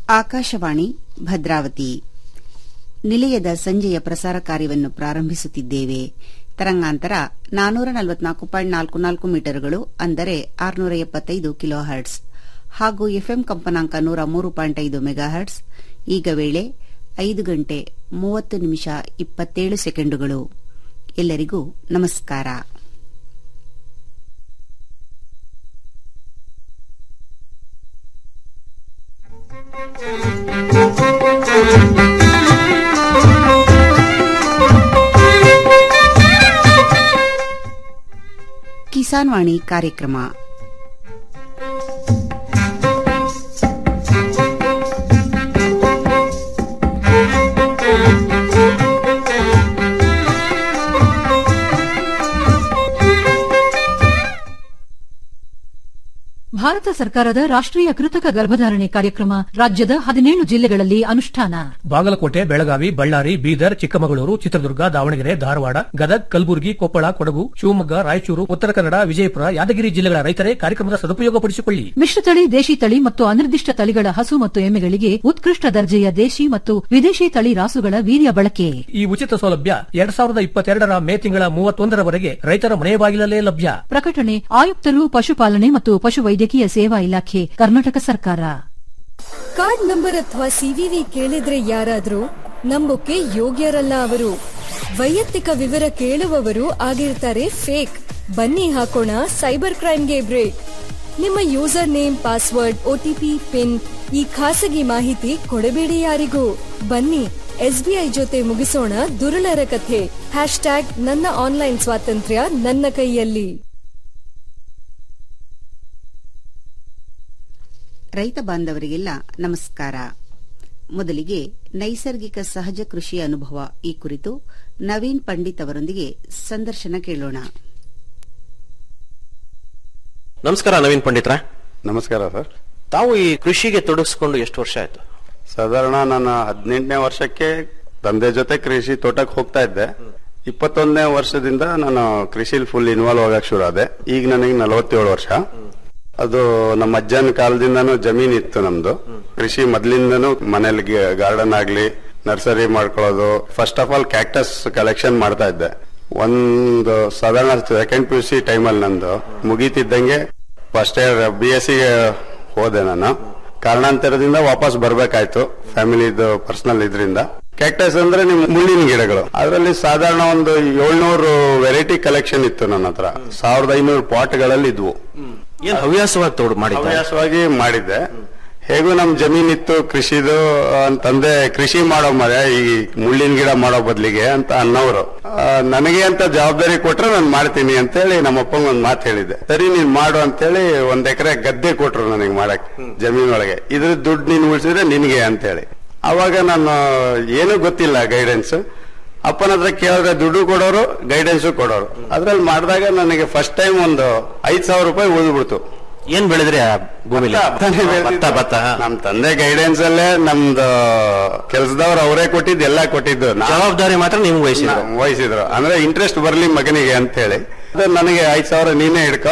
ಆಕಾಶವಾಣಿ ಭದ್ರಾವತಿ ನಿಲಯದ ಸಂಜೆಯ ಪ್ರಸಾರ ಕಾರ್ಯವನ್ನು ಪ್ರಾರಂಭಿಸುತ್ತಿದ್ದೇವೆ ತರಂಗಾಂತರ ನಾನೂರ ನಲವತ್ನಾಲ್ಕು ಪಾಯಿಂಟ್ ನಾಲ್ಕು ನಾಲ್ಕು ಮೀಟರ್ಗಳು ಅಂದರೆ ಆರುನೂರ ಎಪ್ಪತ್ತೈದು ಕಿಲೋ ಹರ್ಟ್ಸ್ ಹಾಗೂ ಎಫ್ಎಂ ಕಂಪನಾಂಕ ನೂರ ಮೂರು ಪಾಯಿಂಟ್ ಐದು ಮೆಗಾ ಹರ್ಟ್ಸ್ ಈಗ ವೇಳೆ ಐದು ಗಂಟೆ ಮೂವತ್ತು ನಿಮಿಷ ಇಪ್ಪತ್ತೇಳು ಸೆಕೆಂಡುಗಳು ಎಲ್ಲರಿಗೂ ನಮಸ್ಕಾರ ಕಿಸಾನ್ ವಾಣಿ ಕಾರ್ಯಕ್ರಮ ಭಾರತ ಸರ್ಕಾರದ ರಾಷ್ಟ್ರೀಯ ಕೃತಕ ಗರ್ಭಧಾರಣೆ ಕಾರ್ಯಕ್ರಮ ರಾಜ್ಯದ ಹದಿನೇಳು ಜಿಲ್ಲೆಗಳಲ್ಲಿ ಅನುಷ್ಠಾನ ಬಾಗಲಕೋಟೆ ಬೆಳಗಾವಿ ಬಳ್ಳಾರಿ ಬೀದರ್ ಚಿಕ್ಕಮಗಳೂರು ಚಿತ್ರದುರ್ಗ ದಾವಣಗೆರೆ ಧಾರವಾಡ ಗದಗ್ ಕಲಬುರಗಿ ಕೊಪ್ಪಳ ಕೊಡಗು ಶಿವಮೊಗ್ಗ ರಾಯಚೂರು ಉತ್ತರ ಕನ್ನಡ ವಿಜಯಪುರ ಯಾದಗಿರಿ ಜಿಲ್ಲೆಗಳ ರೈತರೇ ಕಾರ್ಯಕ್ರಮದ ಸದುಪಯೋಗಪಡಿಸಿಕೊಳ್ಳಿ ಮಿಶ್ರತಳಿ ದೇಶಿ ತಳಿ ಮತ್ತು ಅನಿರ್ದಿಷ್ಟ ತಳಿಗಳ ಹಸು ಮತ್ತು ಎಮ್ಮೆಗಳಿಗೆ ಉತ್ಕೃಷ್ಟ ದರ್ಜೆಯ ದೇಶಿ ಮತ್ತು ವಿದೇಶಿ ತಳಿ ರಾಸುಗಳ ವೀರ್ಯ ಬಳಕೆ ಈ ಉಚಿತ ಸೌಲಭ್ಯ ಎರಡ್ ಸಾವಿರದ ಇಪ್ಪತ್ತೆರಡರ ಮೇ ತಿಂಗಳ ಮೂವತ್ತೊಂದರವರೆಗೆ ರೈತರ ಮನೆ ಬಾಗಿಲಲ್ಲೇ ಲಭ್ಯ ಪ್ರಕಟಣೆ ಆಯುಕ್ತರು ಪಶುಪಾಲನೆ ಮತ್ತು ಪಶುವೈದ್ಯಕೀಯ ಸೇವಾ ಇಲಾಖೆ ಕರ್ನಾಟಕ ಸರ್ಕಾರ ಕಾರ್ಡ್ ನಂಬರ್ ಅಥವಾ ಸಿವಿವಿ ಕೇಳಿದ್ರೆ ಯಾರಾದ್ರೂ ನಂಬೋಕೆ ಯೋಗ್ಯರಲ್ಲ ಅವರು ವೈಯಕ್ತಿಕ ವಿವರ ಕೇಳುವವರು ಆಗಿರ್ತಾರೆ ಫೇಕ್ ಬನ್ನಿ ಹಾಕೋಣ ಸೈಬರ್ ಕ್ರೈಮ್ಗೆ ಬ್ರೇಕ್ ನಿಮ್ಮ user name password OTP pin ಈ ಖಾಸಗಿ ಮಾಹಿತಿ ಕೊಡಬೇಡಿ ಯಾರಿಗೂ ಬನ್ನಿ ಎಸ್ಬಿಐ ಜೊತೆ ಮುಗಿಸೋಣ ದುರುಳರ ಕಥೆ ಹ್ಯಾಶ್ ಟ್ಯಾಗ್ ನನ್ನ ಆನ್ಲೈನ್ ಸ್ವಾತಂತ್ರ್ಯ ನನ್ನ ಕೈಯಲ್ಲಿ ರೈತ ಬಾಂಧವರಿಗೆಲ್ಲ ನಮಸ್ಕಾರ ಮೊದಲಿಗೆ ನೈಸರ್ಗಿಕ ಸಹಜ ಕೃಷಿ ಅನುಭವ ಈ ಕುರಿತು ನವೀನ್ ಪಂಡಿತ್ ಅವರೊಂದಿಗೆ ಸಂದರ್ಶನ ಕೇಳೋಣ ನಮಸ್ಕಾರ ನವೀನ್ ಪಂಡಿತ್ರ ನಮಸ್ಕಾರ ಸರ್ ತಾವು ಈ ಕೃಷಿಗೆ ತೊಡಗಿಸ್ಕೊಂಡು ಎಷ್ಟು ವರ್ಷ ಆಯ್ತು ಸಾಧಾರಣ ನಾನು ಹದಿನೆಂಟನೇ ವರ್ಷಕ್ಕೆ ತಂದೆ ಜೊತೆ ಕೃಷಿ ತೋಟಕ್ಕೆ ಹೋಗ್ತಾ ಇದ್ದೆ ಇಪ್ಪತ್ತೊಂದನೇ ವರ್ಷದಿಂದ ನಾನು ಕೃಷಿಲಿ ಫುಲ್ ಇನ್ವಾಲ್ವ್ ಆಗಕ್ ಶುರು ಆದೆ ಈಗ ನನಗೆ ನಲವತ್ತೇಳು ವರ್ಷ ಅದು ನಮ್ಮ ಅಜ್ಜನ ಕಾಲದಿಂದನೂ ಜಮೀನ್ ಇತ್ತು ನಮ್ದು ಕೃಷಿ ಮೊದ್ಲಿಂದನೂ ಮನೇಲಿ ಗಾರ್ಡನ್ ಆಗ್ಲಿ ನರ್ಸರಿ ಮಾಡ್ಕೊಳ್ಳೋದು first of all cactus collection ಮಾಡ್ತಾ ಇದ್ದೆ ಒಂದು ಸಾಧಾರಣ ಸೆಕೆಂಡ್ ಪಿ ಯು ಸಿ ಟೈಮಲ್ಲಿ ನಂದು ಮುಗೀತಿದ್ದಂಗೆ first year B S C ಹೋದೆ ನಾನು ಕಾರಣಾಂತರದಿಂದ ವಾಪಸ್ ಬರ್ಬೇಕಾಯ್ತು ಫ್ಯಾಮಿಲಿದು ಪರ್ಸನಲ್ ಇದ್ರಿಂದ ಕ್ಯಾಕ್ಟಸ್ ಅಂದ್ರೆ ನಿಮ್ ಮುಳ್ಳಿನ ಗಿಡಗಳು ಅದರಲ್ಲಿ ಸಾಧಾರಣ ಒಂದು ಏಳ್ನೂರು ವೆರೈಟಿ ಕಲೆಕ್ಷನ್ ಇತ್ತು ನನ್ನ ಹತ್ರ ಸಾವಿರದ ಐನೂರು ಪಾಟ್ಗಳಲ್ಲಿ ಇದ್ವು ಏನ್ ಹವ್ಯಾಸವಾಗಿ ತೋಡು ಮಾಡಿದ್ದ ಹವ್ಯಾಸವಾಗಿ ಮಾಡಿದ್ದೆ ಹೇಗೂ ನಮ್ ಜಮೀನ್ ಇತ್ತು ಕೃಷಿದು ಅಂತಂದೆ ಕೃಷಿ ಮಾಡೋ ಮರ ಈ ಮುಳ್ಳಿನ ಗಿಡ ಮಾಡೋ ಬದ್ಲಿಗೆ ಅಂತ ಅನ್ನೋರು ಆ, ನನಗೆ ಅಂತ ಜವಾಬ್ದಾರಿ ಕೊಟ್ರೆ ನಾನು ಮಾಡ್ತೀನಿ ಅಂತೇಳಿ ನಮ್ಮಪ್ಪಂಗ್ ಒಂದ್ ಮಾತು ಹೇಳಿದ್ದೆ ಸರಿ ನೀನ್ ಮಾಡು ಅಂತೇಳಿ ಒಂದ್ ಎಕರೆ ಗದ್ದೆ ಕೊಟ್ರು ನನಗೆ ಮಾಡಕ್ ಜಮೀನ್ ಒಳಗೆ ಇದ್ರ ದುಡ್ಡು ನೀನ್ ಉಳಿಸಿದ್ರೆ ನಿನ್ಗೆ ಅಂತೇಳಿ ಅವಾಗ ನಾನು ಏನೂ ಗೊತ್ತಿಲ್ಲ ಗೈಡೆನ್ಸ್ ಅಪ್ಪನ ಹತ್ರ ಕೇಳಿದ್ರೆ ದುಡ್ಡು ಕೊಡೋರು ಗೈಡೆನ್ಸ್ ಕೊಡೋರು ಅದ್ರಲ್ಲಿ ಮಾಡಿದಾಗ ನನಗೆ ಫಸ್ಟ್ ಟೈಮ್ ಒಂದು ಐದ್ ಸಾವಿರ ರೂಪಾಯಿ ಉಳಿದ್ಬಿಡ್ತು ಏನ್ ಬೆಳೆದ್ರಿ ಆ ಭೂಮಿಲಿ ಭತ್ತಾನೇ ಭತ್ತ ಬೆಳ್ದಿದ್ದು. ಭತ್ತ ನಮ್ ತಂದೆ ಗೈಡೆನ್ಸ್ ಅಲ್ಲೇ ನಮ್ದು ಕೆಲ್ಸದವ್ರು ಅವರೇ ಕೊಟ್ಟಿದ್ದು ಎಲ್ಲ ಕೊಟ್ಟಿದ್ದು ನಾ- ಜವಾಬ್ದಾರಿ ಮಾತ್ರ ನಿಮ್ಗೆ ವಹಿಸಿದ್ರು ನಾ- ವಹಿಸಿದ್ರು ಅಂದ್ರೆ ಇಂಟ್ರೆಸ್ಟ್ ಬರ್ಲಿ ಮಗನಿಗೆ ಅಂತ ಹೇಳಿ ಅದು ನನಗೆ ಐದ್ ಸಾವಿರ ನೀನೇ ಹಿಡ್ಕೋ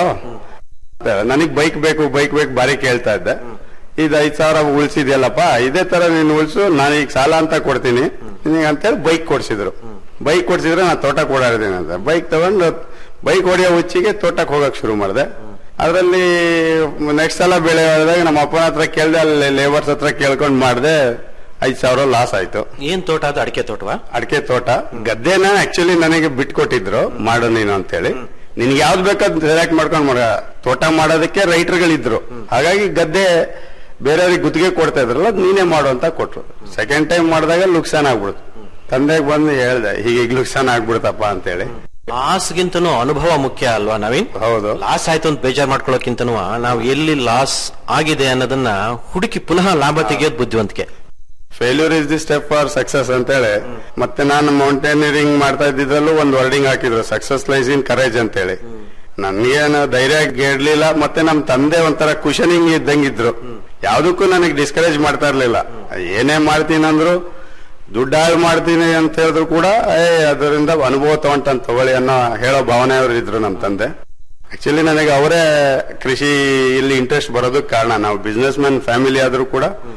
ನನಗ್ ಬೈಕ್ ಬೇಕು ಬೈಕ್ ಬೇಕು ಬಾರಿ ಕೇಳ್ತಾ ಇದ್ದೆ ಇದು ಐದ್ ಸಾವಿರ ಉಳಿಸಿದ್ಯಲ್ಲಪ್ಪ ಇದೇ ತರ ನೀನು ಉಳಿಸು ನಾನೀಗ ಸಾಲ ಅಂತ ಕೊಡ್ತೀನಿ ನಿನಗೆ ಅಂತೇಳಿ ಬೈಕ್ ಕೊಡ್ಸಿದ್ರು ಬೈಕ್ ಕೊಡ್ಸಿದ್ರೆ ನಾನು ತೋಟಕ್ಕೆ ಓಡಾಡಿದ್ದೀನಿ ಅಂತ ಬೈಕ್ ತಗೊಂಡು ಬೈಕ್ ಹೊಡೆಯೋ ಹುಚ್ಚಿಗೆ ತೋಟಕ್ಕೆ ಹೋಗಕ್ ಶುರು ಮಾಡಿದೆ ಅದರಲ್ಲಿ ನೆಕ್ಸ್ಟ್ ಸಲ ಬೆಳೆ ಹೊಡೆದಾಗ ನಮ್ಮ ಅಪ್ಪನ ಹತ್ರ ಕೇಳ್ದೆ ಅಲ್ಲಿ ಲೇಬರ್ಸ್ ಹತ್ರ ಕೇಳ್ಕೊಂಡ್ ಮಾಡಿದೆ ಐದ್ ಸಾವಿರ ಲಾಸ್ ಆಯ್ತು ಏನ್ ತೋಟ ಅದು ಅಡಿಕೆ ತೋಟವಾ ಅಡಿಕೆ ತೋಟ ಗದ್ದೆನ ಆಕ್ಚುಲಿ ನನಗೆ ಬಿಟ್ಕೊಟ್ಟಿದ್ರು ಮಾಡು ನೀನು ಅಂತೇಳಿ ನಿನ್ಗೆ ಯಾವ್ದು ಬೇಕಾದ್ ಸೆಲೆಕ್ಟ್ ಮಾಡ್ಕೊಂಡ್ ಮಾಡ ತೋಟ ಮಾಡೋದಕ್ಕೆ ರೈಟರ್ಗಳಿದ್ರು ಹಾಗಾಗಿ ಗದ್ದೆ ಬೇರೆಯವ್ರಿಗೆ ಗುತ್ತಿಗೆ ಕೊಡ್ತಾ ಇದ್ರಲ್ಲ ಅದ್ ನೀನೇ ಮಾಡು ಅಂತ ಕೊಟ್ರು ಸೆಕೆಂಡ್ ಟೈಮ್ ಮಾಡಿದಾಗ ಲುಕ್ಸಾನ್ ಆಗ್ಬಿಡ್ತು ತಂದೆಗೆ ಬಂದು ಹೇಳ್ದೆ ಹೀಗೆ ಲುಕ್ಸಾನ್ ಆಗ್ಬಿಡ್ತಪ್ಪ ಅಂತೇಳಿ ಲಾಸ್ಗಿಂತನೂ ಅನುಭವ ಮುಖ್ಯ ಅಲ್ವಾ ನವೀನ್ ಹೌದು ಲಾಸ್ ಆಯ್ತು ಅಂತ ಬೇಜಾರ್ ಮಾಡ್ಕೊಳ್ಳೋಕ್ಕಿಂತನೂ ನಾವು ಎಲ್ಲಿ ಲಾಸ್ ಆಗಿದೆ ಅನ್ನೋದನ್ನ ಹುಡುಕಿ ಪುನಃ ಲಾಭ ತೆಗೆಯೋದು ಬುದ್ಧಿವಂತಿಕೆ failure is the step for success ಅಂತೇಳಿ ಮತ್ತೆ ನಾನು ಮೌಂಟೇನಿಯರಿಂಗ್ ಮಾಡ್ತಾ ಇದ್ದಿದ್ರಲ್ಲೂ ಒಂದು ವರ್ಡಿಂಗ್ ಹಾಕಿದ್ರು ಸಕ್ಸಸ್ ಲೈಸ್ ಇನ್ ಕರೇಜ್ ಅಂತೇಳಿ ನನ್ಗೇನು ಧೈರ್ಯ ಗೆಡ್ಲಿಲ್ಲ ಮತ್ತೆ ನಮ್ ತಂದೆ ಒಂಥರ ಕುಶನಿಂಗ್ ಇದ್ದಂಗಿದ್ರು ಯಾವ್ದಕ್ಕೂ ನನಗೆ ಡಿಸ್ಕರೇಜ್ ಮಾಡ್ತಾ ಇರ್ಲಿಲ್ಲ ಏನೇ ಮಾಡ್ತೀನಿ ಅಂದ್ರು ದುಡ್ಡು ಹಾಳು ಮಾಡ್ತೀನಿ ಅಂತ ಹೇಳಿದ್ರು ಕೂಡ ಏ ಅದರಿಂದ ಅನುಭವ ತಗೊಂಟಂತ ತಗೊಳ್ಳಿ ಅನ್ನೋ ಹೇಳೋ ಭಾವನೆಯವರು ಇದ್ರು ನಮ್ ತಂದೆ ಆಕ್ಚುಲಿ ನನಗೆ ಅವರೇ ಕೃಷಿ ಇಲ್ಲಿ ಇಂಟ್ರೆಸ್ಟ್ ಬರೋದಕ್ಕೆ ಕಾರಣ ನಾವು ಬಿಸ್ನೆಸ್ ಮ್ಯಾನ್ ಫ್ಯಾಮಿಲಿ ಆದ್ರೂ ಕೂಡ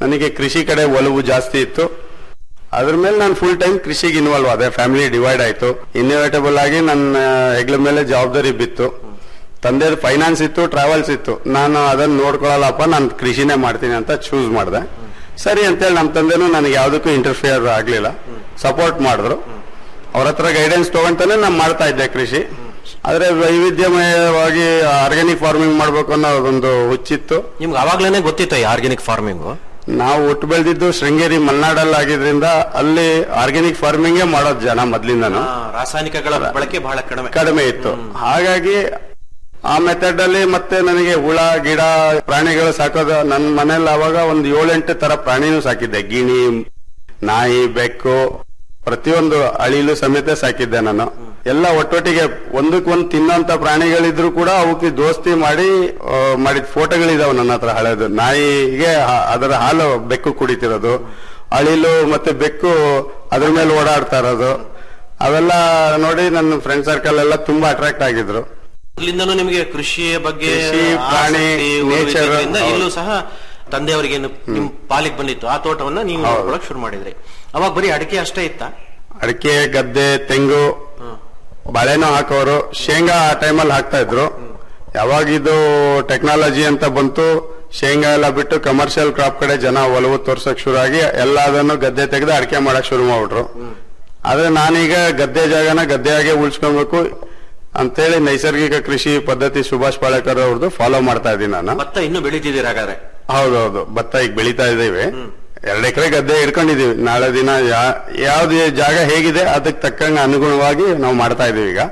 ನನಗೆ ಕೃಷಿ ಕಡೆ ಒಲವು ಜಾಸ್ತಿ ಇತ್ತು ಅದ್ರ ಮೇಲೆ ನಾನು ಫುಲ್ ಟೈಮ್ ಕೃಷಿಗೆ ಇನ್ವಾಲ್ವ್ ಆದೆ ಫ್ಯಾಮಿಲಿ ಡಿವೈಡ್ ಆಯ್ತು ಇನ್ನೋವೇಟಬಲ್ ಆಗಿ ನನ್ನ ಹೆಗ್ಲ ಮೇಲೆ ಜವಾಬ್ದಾರಿ ಬಿತ್ತು ತಂದೆ ಫೈನಾನ್ಸ್ ಇತ್ತು ಟ್ರಾವೆಲ್ಸ್ ಇತ್ತು ನಾನು ಅದನ್ನ ನೋಡ್ಕೊಳ್ಳಲ್ಲಪ್ಪ ನಾನು ಕೃಷಿನೇ ಮಾಡ್ತೀನಿ ಅಂತ ಚೂಸ್ ಮಾಡಿದೆ ಸರಿ ಅಂತೇಳಿ ನಮ್ಮ ತಂದೆನೂ ನನಗೆ ಯಾವುದಕ್ಕೂ ಇಂಟರ್ಫಿಯರ್ ಆಗ್ಲಿಲ್ಲ ಸಪೋರ್ಟ್ ಮಾಡಿದ್ರು ಅವ್ರ ಹತ್ರ ಗೈಡೆನ್ಸ್ ತಗೊಂತಾನೆ ನಾನು ಮಾಡ್ತಾ ಇದ್ದೆ ಕೃಷಿ ಆದ್ರೆ ವೈವಿಧ್ಯಮಯವಾಗಿ ಆರ್ಗ್ಯಾನಿಕ್ ಫಾರ್ಮಿಂಗ್ ಮಾಡ್ಬೇಕು ಅನ್ನೋ ಒಂದು ಹುಚ್ಚಿತ್ತು ನಿಮ್ಗೆ ಅವಾಗ್ಲೇನೆ ಗೊತ್ತಿತ್ತು ಈ ಆರ್ಗ್ಯಾನಿಕ್ ಫಾರ್ಮಿಂಗ್ ನಾವು ಹುಟ್ಟು ಬೆಳೆದಿದ್ದು ಶೃಂಗೇರಿ ಮಲೆನಾಡಲ್ಲಿ ಆಗಿದ್ರಿಂದ ಅಲ್ಲಿ ಆರ್ಗ್ಯಾನಿಕ್ ಫಾರ್ಮಿಂಗೇ ಮಾಡೋದು ಜನ ಮೊದ್ಲಿಂದನು ರಾಸಾಯನಿಕಗಳ ಬಳಕೆ ಬಹಳ ಕಡಿಮೆ ಕಡಿಮೆ ಇತ್ತು ಹಾಗಾಗಿ ಆ ಮೆಥಡ್ ಅಲ್ಲಿ ಮತ್ತೆ ನನಗೆ ಹುಳ ಗಿಡ ಪ್ರಾಣಿಗಳು ಸಾಕೋದು ನನ್ನ ಮನೇಲಿ ಅವಾಗ ಒಂದು ಏಳೆಂಟು ತರ ಪ್ರಾಣಿನೂ ಸಾಕಿದ್ದೆ ಗಿಣಿ ನಾಯಿ ಬೆಕ್ಕು ಪ್ರತಿಯೊಂದು ಅಳಿಲು ಸಮೇತ ಸಾಕಿದ್ದೆ ನಾನು ಎಲ್ಲ ಒಟ್ಟೊಟ್ಟಿಗೆ ಒಂದಕ್ಕೊಂದು ತಿನ್ನೋಂತ ಪ್ರಾಣಿಗಳಿದ್ರು ಕೂಡ ಅವಕ್ಕೆ ದೋಸ್ತಿ ಮಾಡಿ ಆ, ಮಾಡಿದ ಫೋಟೋಗಳಿದಾವೆ ನನ್ನ ಹತ್ರ ಹಳೆದು ನಾಯಿಗೆ ಹ- ಅದರ ಹಾಲು ಬೆಕ್ಕು ಕುಡಿತಿರೋದು ಅಳಿಲು ಮತ್ತೆ ಬೆಕ್ಕು ಅದ್ರ ಮೇಲೆ ಓಡಾಡ್ತಾ ಇರೋದು ಅವೆಲ್ಲ ನೋಡಿ ನನ್ನ ಫ್ರೆಂಡ್ ಸರ್ಕಲ್ ಎಲ್ಲ ತುಂಬಾ ಅಟ್ರಾಕ್ಟ್ ಆಗಿದ್ರು ಇಲ್ಲಿಂದನೂ ನಿಮಗೆ ಕೃಷಿಯ ಬಗ್ಗೆ ಕೃಷಿ, ಪ್ರಾಣಿ, ಆಸಕ್ತಿ, ಒಲವು nature, ಇದ್ದಿದ್ರಿಂದ ಹೌದು. ಇಲ್ಲೂ ಸಹ ತಂದೆಯವರಿಗೆ ನಿಮ್ ಪಾಲಿಗೆ ಬಂದಿತ್ತು ಆ ತೋಟವನ್ನ ನೀವು ನೋಡ್ಕೊಳಕ್ ಶುರು ಮಾಡಿದ್ರಿ ಅವಾಗ ಬರೀ ಅಡಿಕೆ ಅಷ್ಟೇ ಇತ್ತ ಅಡಿಕೆ ಗದ್ದೆ ತೆಂಗು ಬಾಳೆನೂ ಹಾಕೋರು ಶೇಂಗಾ ಆ ಟೈಮಲ್ಲಿ ಹಾಕ್ತಾ ಇದ್ರು ಯಾವಾಗ ಇದು ಟೆಕ್ನಾಲಜಿ ಅಂತ ಬಂತು ಶೇಂಗಾ ಎಲ್ಲ ಬಿಟ್ಟು ಕಮರ್ಷಿಯಲ್ ಕ್ರಾಪ್ ಕಡೆ ಜನ ಒಲವು ತೋರ್ಸಕ್ ಶುರು ಆಗಿ ಎಲ್ಲದನ್ನು ಗದ್ದೆ ತೆಗೆದು ಅಡಿಕೆ ಮಾಡಕ್ ಶುರು ಮಾಡ್ಬಿಟ್ರು ಆದ್ರೆ ನಾನೀಗ ಗದ್ದೆ ಜಾಗನ ಗದ್ದೆಯಾಗೆ ಉಳಿಸ್ಕೊಬೇಕು ಅಂತೇಳಿ ನೈಸರ್ಗಿಕ ಕೃಷಿ ಪದ್ಧತಿ ಸುಭಾಷ್ ಪಾಳೇಕರ್ ಅವ್ರದ್ದು ಫಾಲೋ ಮಾಡ್ತಾ ಇದ್ದೀನಿ ನಾನು ಭತ್ತ ಇನ್ನೂ ಬೆಳಿತಿದ್ದೀರಿ ಹಾಗಾದ್ರೆ ಹೌದೌದು ಭತ್ತ ಈಗ ಬೆಳೀತಾ ಇದ್ದೇವೆ ಎರಡು ಎಕರೆ ಗದ್ದೆ ಇಟ್ಕೊಂಡಿದೀವಿ ನಾಳೆ ದಿನ ಯಾ- ಯಾವ್ದು ಜಾಗ ಹೇಗಿದೆ ಅದಕ್ಕೆ ತಕ್ಕಂಗೆ ಅನುಗುಣವಾಗಿ ನಾವು ಮಾಡ್ತಾ ಇದೀವಿ ಈಗ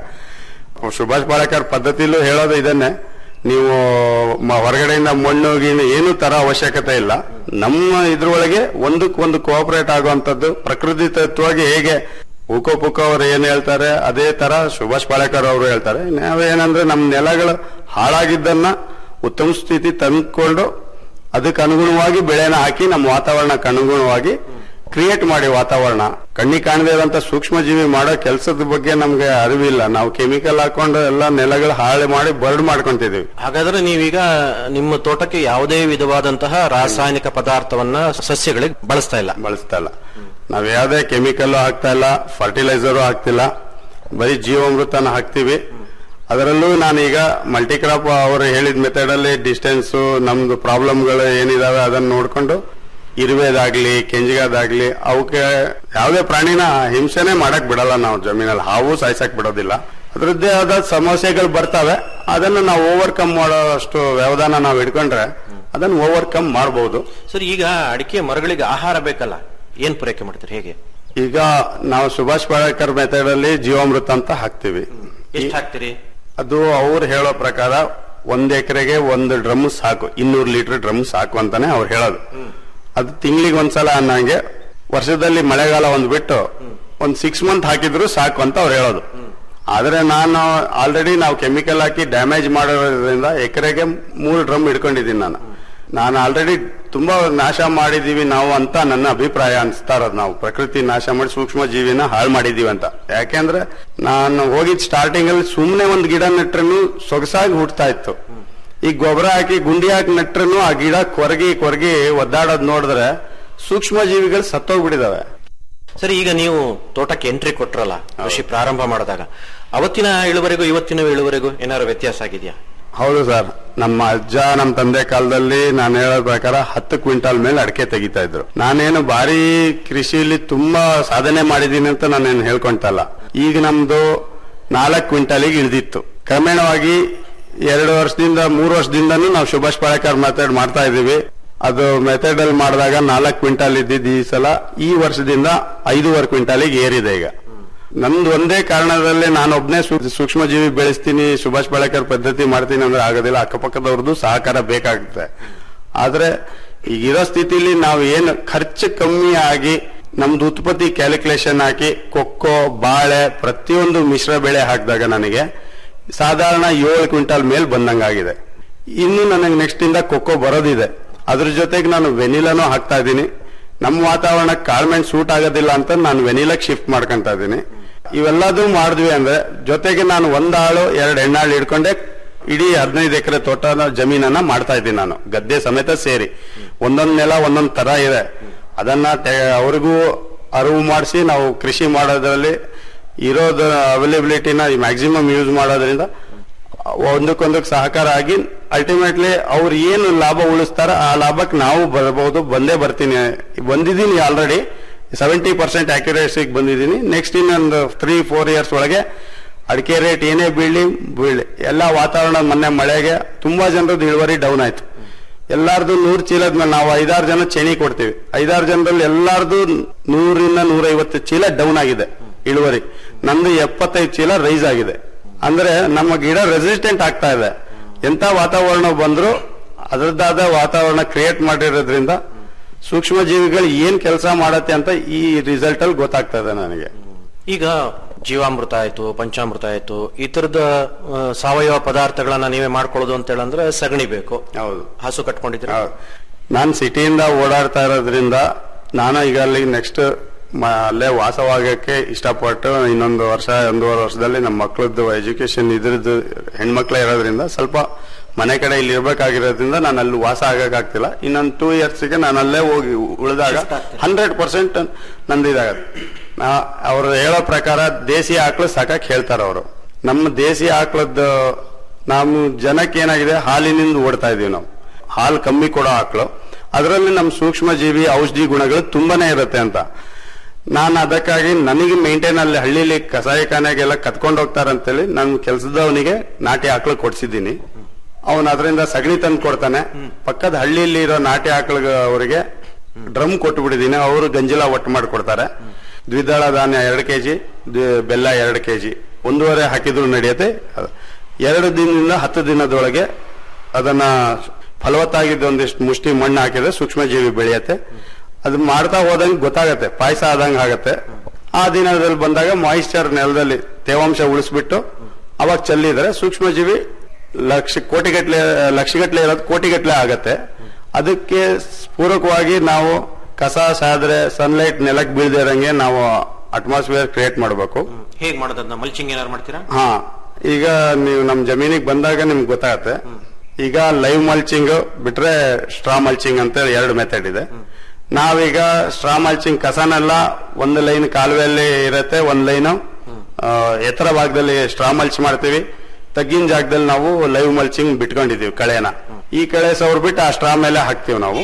ಸುಭಾಷ್ ಪಾಳೇಕರ್ ಪದ್ಧತಿಲೂ ಹೇಳೋದು ಇದನ್ನೇ ನೀವು ಮ- ಹೊರಗಡೆಯಿಂದ ಮಣ್ಣು ಗಿಣ್ಣು ಏನು ತರ ಅವಶ್ಯಕತೆ ಇಲ್ಲ ನಮ್ಮ ಇದ್ರೊಳಗೆ ಒಂದಕ್ಕೊಂದು ಕೋಆಪರೇಟ್ ಆಗುವಂತದ್ದು ಪ್ರಕೃತಿ ತತ್ವವಾಗಿ ಹೇಗೆ ಉಕೋ ಪುಕೋ ಅವ್ರು ಏನ್ ಹೇಳ್ತಾರೆ ಅದೇ ತರ ಸುಭಾಷ್ ಪಾಳೇಕರ್ ಅವರು ಹೇಳ್ತಾರೆ ನಾವೇನಂದ್ರೆ ನಮ್ಮ ನೆಲಗಳು ಹಾಳಾಗಿದ್ದನ್ನ ಉತ್ತಮ ಸ್ಥಿತಿ ತಂದ್ಕೊಂಡು ಅದಕ್ಕೆ ಅನುಗುಣವಾಗಿ ಬೆಳೆನ ಹಾಕಿ ನಮ್ಮ ವಾತಾವರಣಕ್ಕೆ ಅನುಗುಣವಾಗಿ ಕ್ರಿಯೇಟ್ ಮಾಡಿ ವಾತಾವರಣ ಕಣ್ಣಿಗೆ ಕಾಣದೇ ಇರುವಂತ ಸೂಕ್ಷ್ಮ ಜೀವಿ ಮಾಡೋ ಕೆಲಸದ ಬಗ್ಗೆ ನಮ್ಗೆ ಅರಿವಿಲ್ಲ ನಾವು ಕೆಮಿಕಲ್ ಹಾಕೊಂಡು ಎಲ್ಲ ನೆಲಗಳು ಹಾಳು ಮಾಡಿ ಬರ್ಡ್ ಮಾಡ್ಕೊಂತಿದೀವಿ ಹಾಗಾದ್ರೆ ನೀವೀಗ ನಿಮ್ಮ ತೋಟಕ್ಕೆ ಯಾವುದೇ ವಿಧವಾದಂತಹ ರಾಸಾಯನಿಕ ಪದಾರ್ಥವನ್ನ ಸಸ್ಯಗಳಿಗೆ ಬಳಸ್ತಾ ಇಲ್ಲ ಬಳಸ್ತಾ ಇಲ್ಲ ನಾವ್ ಯಾವ್ದೇ ಕೆಮಿಕಲ್ ಹಾಕ್ತಾ ಇಲ್ಲ ಫರ್ಟಿಲೈಸರು ಹಾಕ್ತಿಲ್ಲ ಬರೀ ಜೀವಾಮೃತನ ಹಾಕ್ತಿವಿ ಅದರಲ್ಲೂ ನಾನೀಗ ಮಲ್ಟಿ ಕ್ರಾಪ್ ಅವರು ಹೇಳಿದ ಮೆಥಡ್ ಅಲ್ಲಿ ಡಿಸ್ಟೆನ್ಸ್ ನಮ್ದು ಪ್ರಾಬ್ಲಮ್ಗಳು ಏನಿದಾವೆ ಅದನ್ನ ನೋಡ್ಕೊಂಡು ಇರುವೆದಾಗ್ಲಿ ಕೆಂಜಿಗಾದಾಗ್ಲಿ ಅವಕ್ಕೆ ಯಾವುದೇ ಪ್ರಾಣಿನ ಹಿಂಸೆನೆ ಮಾಡಕ್ ಬಿಡಲ್ಲ ನಾವು ಜಮೀನಲ್ಲಿ ಹಾವು ಸಾಯ್ಸಕ್ ಬಿಡೋದಿಲ್ಲ ಅದ್ರದ್ದೇ ಆದ ಸಮಸ್ಯೆಗಳು ಬರ್ತವೆ ಅದನ್ನ ನಾವು ಓವರ್ಕಮ್ ಮಾಡೋ ಅಷ್ಟು ವ್ಯವಧಾನ ನಾವು ಇಟ್ಕೊಂಡ್ರೆ ಅದನ್ನ ಓವರ್ಕಮ್ ಮಾಡಬಹುದು ಸರ್ ಈಗ ಅಡಿಕೆ ಮರಗಳಿಗೆ ಆಹಾರ ಬೇಕಲ್ಲ ಏನ್ ಪೂರೈಕೆ ಮಾಡ್ತೀರಿ ಹೇಗೆ ಈಗ ನಾವು ಸುಭಾಷ್ ಪಾಳೇಕರ್ ಮೆಥಡ್ ಅಲ್ಲಿ ಜೀವಾಮೃತ ಅಂತ ಹಾಕ್ತಿವಿ ಎಷ್ಟು ಹಾಕ್ತೀರಿ ಅದು ಅವ್ರು ಹೇಳೋ ಪ್ರಕಾರ ಒಂದ್ ಎಕರೆಗೆ ಒಂದು ಡ್ರಮ್ ಸಾಕು ಇನ್ನೂರು ಲೀಟರ್ ಡ್ರಮ್ ಸಾಕು ಅಂತಾನೆ ಅವ್ರು ಹೇಳೋದು ಅದು ತಿಂಗಳಿಗೆ ಒಂದ್ಸಲ ಅನ್ನಂಗೆ ವರ್ಷದಲ್ಲಿ ಮಳೆಗಾಲ ಒಂದ್ ಬಿಟ್ಟು ಒಂದ್ ಸಿಕ್ಸ್ ಮಂತ್ ಹಾಕಿದ್ರು ಸಾಕು ಅಂತ ಅವ್ರು ಹೇಳೋದು ಆದ್ರೆ ನಾನು ಆಲ್ರೆಡಿ ನಾವು ಕೆಮಿಕಲ್ ಹಾಕಿ ಡ್ಯಾಮೇಜ್ ಮಾಡೋದ್ರಿಂದ ಎಕರೆಗೆ ಮೂರು ಡ್ರಮ್ ಇಟ್ಕೊಂಡಿದ್ದೀನಿ ನಾನು ನಾನು ಆಲ್ರೆಡಿ ತುಂಬಾ ನಾಶ ಮಾಡಿದೀವಿ ನಾವು ಅಂತ ನನ್ನ ಅಭಿಪ್ರಾಯ ಅನ್ಸ್ತಾ ಇರೋದು ನಾವು ಪ್ರಕೃತಿ ನಾಶ ಮಾಡಿ ಸೂಕ್ಷ್ಮ ಜೀವಿನ ಹಾಳು ಮಾಡಿದೀವಿ ಅಂತ ಯಾಕೆಂದ್ರೆ ನಾನು ಹೋಗಿದ್ ಸ್ಟಾರ್ಟಿಂಗ್ ಅಲ್ಲಿ ಸುಮ್ನೆ ಒಂದ್ ಗಿಡ ನೆಟ್ರೂ ಸೊಗಸಾಗಿ ಹುಟ್ತಾ ಇತ್ತು ಈ ಗೊಬ್ಬರ ಹಾಕಿ ಗುಂಡಿ ಹಾಕಿ ನೆಟ್ರೂ ಆ ಗಿಡ ಕೊರಗಿ ಕೊರಗಿ ಒದ್ದಾಡೋದ್ ನೋಡಿದ್ರೆ ಸೂಕ್ಷ್ಮ ಜೀವಿಗಳು ಸತ್ತೋಗ್ಬಿಟ್ಟಿದಾವೆ ಸರಿ ಈಗ ನೀವು ತೋಟಕ್ಕೆ ಎಂಟ್ರಿ ಕೊಟ್ರಲ್ಲ ಕೃಷಿ ಪ್ರಾರಂಭ ಮಾಡಿದಾಗ ಅವತ್ತಿನ ಇಳುವರೆಗೂ ಇವತ್ತಿನ ಇಳುವರೆಗೂ ಏನಾದ್ರು ವ್ಯತ್ಯಾಸ ಆಗಿದೆಯಾ ಹೌದು ಸರ್ ನಮ್ಮ ಅಜ್ಜ ನಮ್ಮ ತಂದೆ ಕಾಲದಲ್ಲಿ ನಾನು ಹೇಳೋ ಪ್ರಕಾರ ಹತ್ತು ಕ್ವಿಂಟಾಲ್ ಮೇಲೆ ಅಡಿಕೆ ತೆಗಿತಾ ಇದ್ರು ನಾನೇನು ಭಾರಿ ಕೃಷಿಯಲ್ಲಿ ತುಂಬಾ ಸಾಧನೆ ಮಾಡಿದೀನಿ ಅಂತ ನಾನೇನು ಹೇಳ್ಕೊಂತ ಇಲ್ಲ ಈಗ ನಮ್ದು ನಾಲ್ಕು ಕ್ವಿಂಟಾಲಿಗೆ ಇಳಿದಿತ್ತು ಕ್ರಮೇಣವಾಗಿ ಎರಡು ವರ್ಷದಿಂದ ಮೂರು ವರ್ಷದಿಂದನೂ ನಾವು ಸುಭಾಷ್ ಪಾಳೇಕರ್ ಮೆಥಡ್ ಮಾಡ್ತಾ ಇದೀವಿ ಅದು ಮೆಥಡ್ ಅಲ್ಲಿ ಮಾಡಿದಾಗ ನಾಲ್ಕು ಕ್ವಿಂಟಾಲ್ ಇದ್ದಿದ್ದು ಈ ಸಲ ಈ ವರ್ಷದಿಂದ ಐದೂವರೆ ಕ್ವಿಂಟಾಲಿಗೆ ಏರಿದೆ ಈಗ ನಂದು ಒಂದೇ ಕಾರಣದಲ್ಲಿ ನಾನು ಒಬ್ನೇ ಸೂಕ್ಷ್ಮ ಜೀವಿ ಬೆಳೆಸ್ತೀನಿ ಸುಭಾಷ್ ಪಾಳೇಕರ್ ಪದ್ಧತಿ ಮಾಡ್ತೀನಿ ಅಂದ್ರೆ ಆಗೋದಿಲ್ಲ ಅಕ್ಕಪಕ್ಕದವ್ರದ್ದು ಸಹಕಾರ ಬೇಕಾಗುತ್ತೆ ಆದ್ರೆ ಈಗಿರೋ ಸ್ಥಿತಿಲಿ ನಾವು ಏನು ಖರ್ಚು ಕಮ್ಮಿ ಆಗಿ ನಮ್ದು ಉತ್ಪತ್ತಿ ಕ್ಯಾಲ್ಕುಲೇಷನ್ ಹಾಕಿ ಕೊಕ್ಕೋ ಬಾಳೆ ಪ್ರತಿಯೊಂದು ಮಿಶ್ರ ಬೆಳೆ ಹಾಕಿದಾಗ ನನಗೆ ಸಾಧಾರಣ ಏಳು ಕ್ವಿಂಟಾಲ್ ಮೇಲ್ ಬಂದಂಗಾಗಿದೆ ಇನ್ನು ನನಗೆ ನೆಕ್ಸ್ಟ್ ಇಂದ ಕೊಕ್ಕೋ ಬರೋದಿದೆ ಅದ್ರ ಜೊತೆಗೆ ನಾನು ವೆನಿಲಾನು ಹಾಕ್ತಾ ಇದ್ದೀನಿ ನಮ್ಮ ವಾತಾವರಣಕ್ಕೆ ಕಾಳ್ಮೆಣ್ ಸೂಟ್ ಆಗೋದಿಲ್ಲ ಅಂತ ನಾನು ವೆನಿಲಾಕ್ ಶಿಫ್ಟ್ ಮಾಡ್ಕೊಂತ ಇದ್ದೀನಿ ಇವೆಲ್ಲದೂ ಮಾಡಿದ್ವಿ ಅಂದ್ರೆ ಜೊತೆಗೆ ನಾನು ಒಂದಾಳು ಎರಡು ಹೆಣ್ಣಾಳು ಹಿಡ್ಕೊಂಡೆ ಇಡೀ ಹದಿನೈದು ಎಕರೆ ತೋಟನ ಜಮೀನನ್ನ ಮಾಡ್ತಾ ಇದ್ದೀನಿ ನಾನು ಗದ್ದೆ ಸಮೇತ ಸೇರಿ ಒಂದೊಂದ್ ನೆಲ ಒಂದೊಂದ್ ತರ ಇದೆ ಅದನ್ನ ತೆ- ಅವ್ರಿಗೂ ಅರಿವು ಮಾಡಿಸಿ ನಾವು ಕೃಷಿ ಮಾಡೋದ್ರಲ್ಲಿ ಇರೋದ ಅವೈಲೇಬಿಲಿಟಿನ ಮ್ಯಾಕ್ಸಿಮಮ್ ಯೂಸ್ ಮಾಡೋದ್ರಿಂದ ಒಂದಕ್ಕೊಂದಕ್ಕೆ ಸಹಕಾರ ಆಗಿ ಅಲ್ಟಿಮೇಟ್ಲಿ ಅವ್ರು ಏನು ಲಾಭ ಉಳಿಸ್ತಾರ ಆ ಲಾಭಕ್ಕೆ ನಾವು ಬರಬಹುದು ಬಂದೇ ಬರ್ತೀನಿ ಬಂದಿದ್ದೀನಿ ಆಲ್ರೆಡಿ ಸೆವೆಂಟಿ ಪರ್ಸೆಂಟ್ ಅಕ್ಯುರೇಸಿಗೆ ಬಂದಿದ್ದೀನಿ ನೆಕ್ಸ್ಟ್ ಇನ್ನೊಂದು ತ್ರೀ ಫೋರ್ ಇಯರ್ಸ್ ಒಳಗೆ ಅಡಿಕೆ ರೇಟ್ ಏನೇ ಬೀಳಿ ಬೀಳಿ ಎಲ್ಲ ವಾತಾವರಣ ಮೊನ್ನೆ ಮಳೆಗೆ ತುಂಬಾ ಜನರದ್ದು ಇಳುವರಿ ಡೌನ್ ಆಯ್ತು ಎಲ್ಲಾರ್ದು ನೂರ್ ಚೀಲದ ಮೇಲೆ ನಾವು ಐದಾರು ಜನ ಚೇಣಿ ಕೊಡ್ತೀವಿ ಐದಾರು ಜನರಲ್ಲಿ ಎಲ್ಲಾರ್ದು ನೂರಿಂದ ನೂರೈವತ್ತು ಚೀಲ ಡೌನ್ ಆಗಿದೆ ಇಳುವರಿ ನಂದು ಎಪ್ಪತ್ತೈದು ಚೀಲ ರೈಸ್ ಆಗಿದೆ ಅಂದ್ರೆ ನಮ್ಮ ಗಿಡ ರೆಸಿಸ್ಟೆಂಟ್ ಆಗ್ತಾ ಇದೆ ಎಂತ ವಾತಾವರಣ ಬಂದ್ರು ಅದರದ್ದಾದ ವಾತಾವರಣ ಕ್ರಿಯೇಟ್ ಮಾಡಿರೋದ್ರಿಂದ ಸೂಕ್ಷ್ಮ ಜೀವಿಗಳು ಏನ್ ಕೆಲಸ ಮಾಡತ್ತೆ ಅಂತ ಈ ರಿಸಲ್ಟ್ ಅಲ್ಲಿ ಗೊತ್ತಾಗ್ತಾ ಇದೆ ನನಗೆ ಈಗ ಜೀವಾಮೃತ ಆಯ್ತು ಪಂಚಾಮೃತ ಆಯ್ತು ಈ ತರದ ಆ, ಸಾವಯವ ಪದಾರ್ಥಗಳನ್ನ ನೀವೇ ಮಾಡ್ಕೊಳ್ಳೋದು ಅಂತ ಹೇಳಂದ್ರೆ ಸಗಣಿ ಬೇಕು ಹೌದು ಹಸು ಕಟ್ಕೊಂಡಿದ್ರೆ ನಾನು ಸಿಟಿಯಿಂದ ಓಡಾಡ್ತಾ ಇರೋದ್ರಿಂದ ನಾನು ಈಗ ಅಲ್ಲಿ ನೆಕ್ಸ್ಟ್ ಅಲ್ಲೇ ವಾಸವಾಗಕ್ಕೆ ಇಷ್ಟಪಟ್ಟು ಇನ್ನೊಂದು ವರ್ಷ ಒಂದೂವರೆ ವರ್ಷದಲ್ಲಿ ನಮ್ಮ ಮಕ್ಕಳದ್ದು ಎಜುಕೇಶನ್ ಇದ್ರದ್ದು ಹೆಣ್ಮಕ್ಳೇ ಇರೋದ್ರಿಂದ ಸ್ವಲ್ಪ ಮನೆ ಕಡೆ ಇಲ್ಲಿ ಇರ್ಬೇಕಾಗಿರೋದ್ರಿಂದ ನಾನು ಅಲ್ಲಿ ವಾಸ ಆಗಕ್ಕಾಗ್ತಿಲ್ಲ ಇನ್ನೊಂದು ಟೂ ಇಯರ್ಸ್ಗೆ ನಾನು ಅಲ್ಲೇ ಹೋಗಿ ಉಳಿದಾಗ ಹಂಡ್ರೆಡ್ ಪರ್ಸೆಂಟ್ ನಂದು ಇದಾಗತ್ತೆ ನಾ- ಅವ್ರು ಹೇಳೋ ಪ್ರಕಾರ ದೇಸಿ ಆಕಳು ಸಾಕಕ್ ಹೇಳ್ತಾರೆ ಅವರು ನಮ್ಮ ದೇಸಿ ಆಕಳದ್ದು ನಮ್ಮ ಜನಕ್ಕೆ ಏನಾಗಿದೆ ಹಾಲಿನಿಂದ ಓಡ್ತಾ ಇದೀವಿ ನಾವು ಹಾಲು ಕಮ್ಮಿ ಕೊಡೋ ಆಕಳು ಅದರಲ್ಲಿ ನಮ್ಮ ಸೂಕ್ಷ್ಮ ಜೀವಿ ಔಷಧಿ ಗುಣಗಳು ತುಂಬಾನೇ ಇರುತ್ತೆ ಅಂತ ನಾನು ಅದಕ್ಕಾಗಿ ನನಗೆ ಮೇಂಟೈನ್ ಅಲ್ಲಿ ಹಳ್ಳಿಲಿ ಕಸಾಯಿಖಾನೆಗೆಲ್ಲ ಕತ್ಕೊಂಡು ಹೋಗ್ತಾರಂತೇಳಿ ನನ್ನ ಕೆಲಸದವನಿಗೆ ನಾಟಿ ಆಕಳು ಕೊಡ್ಸಿದ್ದೀನಿ ಅವನು ಅದರಿಂದ ಸಗಣಿ ತಂದು ಕೊಡ್ತಾನೆ ಪಕ್ಕದ ಹಳ್ಳಿಯಲ್ಲಿ ಇರೋ ನಾಟಿ ಆಕಳ ಅವರಿಗೆ ಡ್ರಮ್ ಕೊಟ್ಬಿಟ್ಟಿದ್ದೀನಿ ಅವರು ಗಂಜಿಲ ಒಟ್ಟು ಮಾಡಿಕೊಡ್ತಾರೆ ದ್ವಿದಳ ಧಾನ್ಯ ಎರಡು ಕೆಜಿ ಬೆಲ್ಲ ಎರಡು ಕೆಜಿ ಒಂದೂವರೆ ಹಾಕಿದ್ರು ನಡೆಯುತ್ತೆ ಎರಡು ದಿನದಿಂದ ಹತ್ತು ದಿನದೊಳಗೆ ಅದನ್ನ ಫಲವತ್ತಾಗಿದ್ದ ಒಂದಿಷ್ಟು ಮುಷ್ಟಿ ಮಣ್ಣು ಹಾಕಿದ್ರೆ ಸೂಕ್ಷ್ಮಜೀವಿ ಬೆಳೆಯುತ್ತೆ ಅದು ಮಾಡ್ತಾ ಹೋದಂಗೆ ಗೊತ್ತಾಗತ್ತೆ ಪಾಯಸ ಆದಂಗೆ ಆಗತ್ತೆ ಆ ದಿನದಲ್ಲಿ ಬಂದಾಗ ಮಾಯಿಶ್ಚರ್ ನೆಲದಲ್ಲಿ ತೇವಾಂಶ ಉಳಿಸ್ಬಿಟ್ಟು ಅವಾಗ ಚೆಲ್ಲಿದ್ರೆ ಸೂಕ್ಷ್ಮಜೀವಿ ಲಕ್ಷ ಕೋಟಿಗಟ್ಲೆ ಲಕ್ಷಗಟ್ಲೆ ಇರೋದು ಕೋಟಿಗಟ್ಲೆ ಆಗತ್ತೆ ಅದಕ್ಕೆ ಪೂರಕವಾಗಿ ನಾವು ಕಸ ಸಾದ್ರೆ ಸನ್ಲೈಟ್ ನೆಲಕ್ಕೆ ಬೀಳದೇ ಇರಂಗೆ ನಾವು ಅಟ್ಮಾಸ್ಫಿಯರ್ ಕ್ರಿಯೇಟ್ ಮಾಡಬೇಕು ಹೇಗ್ ಮಾಡೋದನ್ನ ಮಲ್ಚಿಂಗ್ ಏನಾರು ಮಾಡ್ತೀರಾ ಹಾ ಈಗ ನೀವು ನಮ್ ಜಮೀನಿಗೆ ಬಂದಾಗ ನಿಮ್ಗೆ ಗೊತ್ತಾಗತ್ತೆ ಈಗ ಲೈವ್ ಮಲ್ಚಿಂಗ್ ಬಿಟ್ರೆ ಸ್ಟ್ರಾ ಮಲ್ಚಿಂಗ್ ಅಂತ ಎರಡು ಮೆಥಡ್ ಇದೆ ನಾವೀಗ ಸ್ಟ್ರಾ ಮಲ್ಚಿಂಗ್ ಕಸನೆಲ್ಲ ಒಂದು ಲೈನ್ ಕಾಲುವೆಯಲ್ಲಿ ಇರತ್ತೆ ಒಂದ್ ಲೈನು ಎತ್ತರ ಭಾಗದಲ್ಲಿ ಸ್ಟ್ರಾ ಮಲ್ಚ್ ಮಾಡ್ತೀವಿ ತಗ್ಗಿನ ಜಾಗದಲ್ಲಿ ನಾವು ಲೈವ್ ಮಲ್ಚಿಂಗ್ ಬಿಟ್ಕೊಂಡಿದೀವಿ ಕಳೆನ ಈ ಕಳೆ ಸವ್ರು ಬಿಟ್ಟು ಆ ಸ್ಟ್ರಾ ಮೇಲೆ ಹಾಕ್ತಿವಿ ನಾವು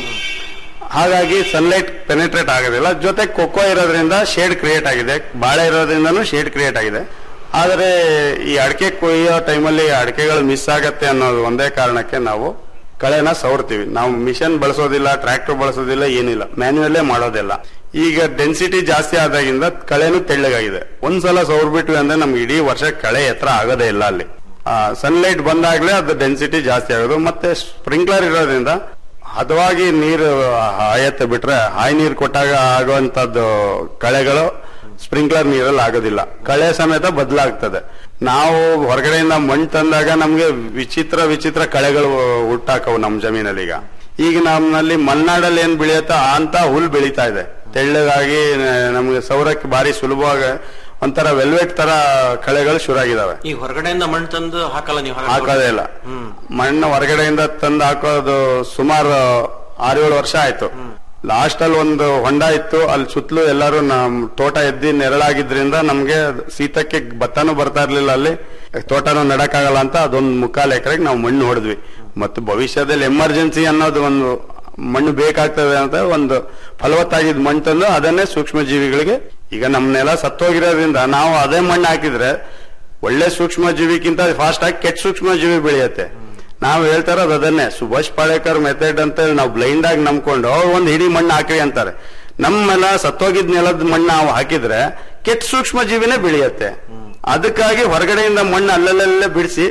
ಹಾಗಾಗಿ ಸನ್ಲೈಟ್ ಪೆನೆಟ್ರೇಟ್ ಆಗೋದಿಲ್ಲ ಜೊತೆ ಕೊಕ್ಕೋ ಇರೋದ್ರಿಂದ ಶೇಡ್ ಕ್ರಿಯೇಟ್ ಆಗಿದೆ ಬಾಳೆ ಇರೋದ್ರಿಂದನೂ ಶೇಡ್ ಕ್ರಿಯೇಟ್ ಆಗಿದೆ ಆದರೆ ಈ ಅಡಿಕೆ ಕೊಯ್ಯೋ ಟೈಮಲ್ಲಿ ಅಡಿಕೆಗಳು ಮಿಸ್ ಆಗತ್ತೆ ಅನ್ನೋದು ಒಂದೇ ಕಾರಣಕ್ಕೆ ನಾವು ಕಳೆನ ಸವರ್ತೀವಿ ನಾವು ಮಿಷನ್ ಬಳಸೋದಿಲ್ಲ ಟ್ರ್ಯಾಕ್ಟರ್ ಬಳಸೋದಿಲ್ಲ ಏನಿಲ್ಲ ಮ್ಯಾನ್ಯುಯಲ್ಲೇ ಮಾಡೋದಿಲ್ಲ ಈಗ ಡೆನ್ಸಿಟಿ ಜಾಸ್ತಿ ಆದಾಗಿಂದ ಕಳೆನು ತೆಳ್ಳಗಾಗಿದೆ ಒಂದ್ಸಲ ಸವರ್ಬಿಟ್ವಿ ಅಂದ್ರೆ ನಮ್ಗೆ ಇಡೀ ವರ್ಷ ಕಳೆ ಎತ್ತರ ಆಗೋದೇ ಇಲ್ಲ ಅಲ್ಲಿ ಸನ್ಲೈಟ್ ಬಂದಾಗ್ಲೇ ಅದು ಡೆನ್ಸಿಟಿ ಜಾಸ್ತಿ ಆಗೋದು ಮತ್ತೆ ಸ್ಪ್ರಿಂಕ್ಲರ್ ಇರೋದ್ರಿಂದ ಹದವಾಗಿ ನೀರು ಹಾಯತ್ತೆ ಬಿಟ್ರೆ ಹಾಯಿ ನೀರು ಕೊಟ್ಟಾಗ ಆಗುವಂತದ್ದು ಕಳೆಗಳು ಸ್ಪ್ರಿಂಕ್ಲರ್ ನೀರಲ್ಲಿ ಆಗೋದಿಲ್ಲ ಕಳೆ ಸಮೇತ ಬದಲಾಗ್ತದೆ ನಾವು ಹೊರಗಡೆಯಿಂದ ಮಣ್ಣು ತಂದಾಗ ನಮ್ಗೆ ವಿಚಿತ್ರ ವಿಚಿತ್ರ ಕಳೆಗಳು ಹುಟ್ಟಾಕವು ನಮ್ ಜಮೀನಲ್ಲಿ ಈಗ ಈಗ ನಮ್ಮಲ್ಲಿ ಮಲೆನಾಡಲ್ಲಿ ಏನ್ ಬೆಳೆಯುತ್ತೋ ಅಂತ ಹುಲ್ ಬೆಳೀತಾ ಇದೆ ತೆಳ್ಳಗಾಗಿ ನ- ನಮ್ಗೆ ಸೌರಕ್ಕೆ ಭಾರಿ ಸುಲಭವಾಗಿ ಒಂಥರ ವೆಲ್ವೆಟ್ ತರ ಕಳೆಗಳು ಶುರುವಾಗಿದಾವೆ ಈಗ ಹೊರಗಡೆಯಿಂದ ಮಣ್ಣು ತಂದು ಹಾಕಲ್ಲ ನೀವು ಹಾಗಾದ್ರೆ? ಹಾಕೋದೇ ಇಲ್ಲ ಮಣ್ಣು ಹೊರಗಡೆಯಿಂದ ತಂದು ಹಾಕೋದು ಸುಮಾರು ಆರೇಳು ವರ್ಷ ಆಯ್ತು ಲಾಸ್ಟ್ ಅಲ್ಲಿ ಒಂದು ಹೊಂಡ ಇತ್ತು ಅಲ್ಲಿ ಸುತ್ತಲೂ ಎಲ್ಲರೂ ನಮ್ ತೋಟ ಎದ್ದಿ ನೆರಳಾಗಿದ್ರಿಂದ ನಮ್ಗೆ ಶೀತಕ್ಕೆ ಭತ್ತನೂ ಬರ್ತಾ ಇರ್ಲಿಲ್ಲ ಅಲ್ಲಿ ತೋಟನೂ ನಡಕ್ಕಾಗಲ್ಲ ಅಂತ ಅದೊಂದು ಮುಕ್ಕಾಲು ಎಕರೆಗೆ ನಾವು ಮಣ್ಣು ಹೊಡೆದ್ವಿ ಮತ್ತು ಭವಿಷ್ಯದಲ್ಲಿ ಎಮರ್ಜೆನ್ಸಿ ಅನ್ನೋದು ಒಂದು ಮಣ್ಣು ಬೇಕಾಗ್ತದೆ ಅಂತ ಒಂದು ಫಲವತ್ತಾಗಿದ್ದ ಮಣ್ಣು ತಂದು ಅದನ್ನೇ ಸೂಕ್ಷ್ಮ ಜೀವಿಗಳಿಗೆ ಈಗ ನಮ್ಮ ನೆಲ ಸತ್ತೋಗಿರೋದ್ರಿಂದ ನಾವು ಅದೇ ಮಣ್ಣು ಹಾಕಿದ್ರೆ ಒಳ್ಳೆ ಸೂಕ್ಷ್ಮ ಜೀವಿಗಿಂತ ಫಾಸ್ಟ್ ಆಗಿ ಕೆಟ್ಟ ಸೂಕ್ಷ್ಮ ಜೀವಿ ಬೆಳೆಯುತ್ತೆ ನಾವು ಹೇಳ್ತಾ ಇರೋದು ಅದನ್ನೇ ಸುಭಾಷ್ ಪಾಳೇಕರ್ ಮೆಥಡ್ ಅಂತ ಹೇಳಿ ನಾವು ಬ್ಲೈಂಡ್ ಆಗಿ ನಂಬ್ಕೊಂಡು ಅವ್ರು ಒಂದು ಹಿಡಿ ಮಣ್ಣು ಹಾಕ್ರಿ ಅಂತಾರೆ ನಮ್ಮ ನೆಲ ಸತ್ತೋಗಿದ್ ನೆಲದ ಮಣ್ಣು ನಾವು ಹಾಕಿದ್ರೆ ಕೆಟ್ಟ ಸೂಕ್ಷ್ಮ ಜೀವಿನೇ ಬೆಳೆಯುತ್ತೆ ಅದಕ್ಕಾಗಿ ಹೊರಗಡೆಯಿಂದ ಮಣ್ಣು ಅಲ್ಲಲ್ಲೇ ಬಿಡಿಸಿ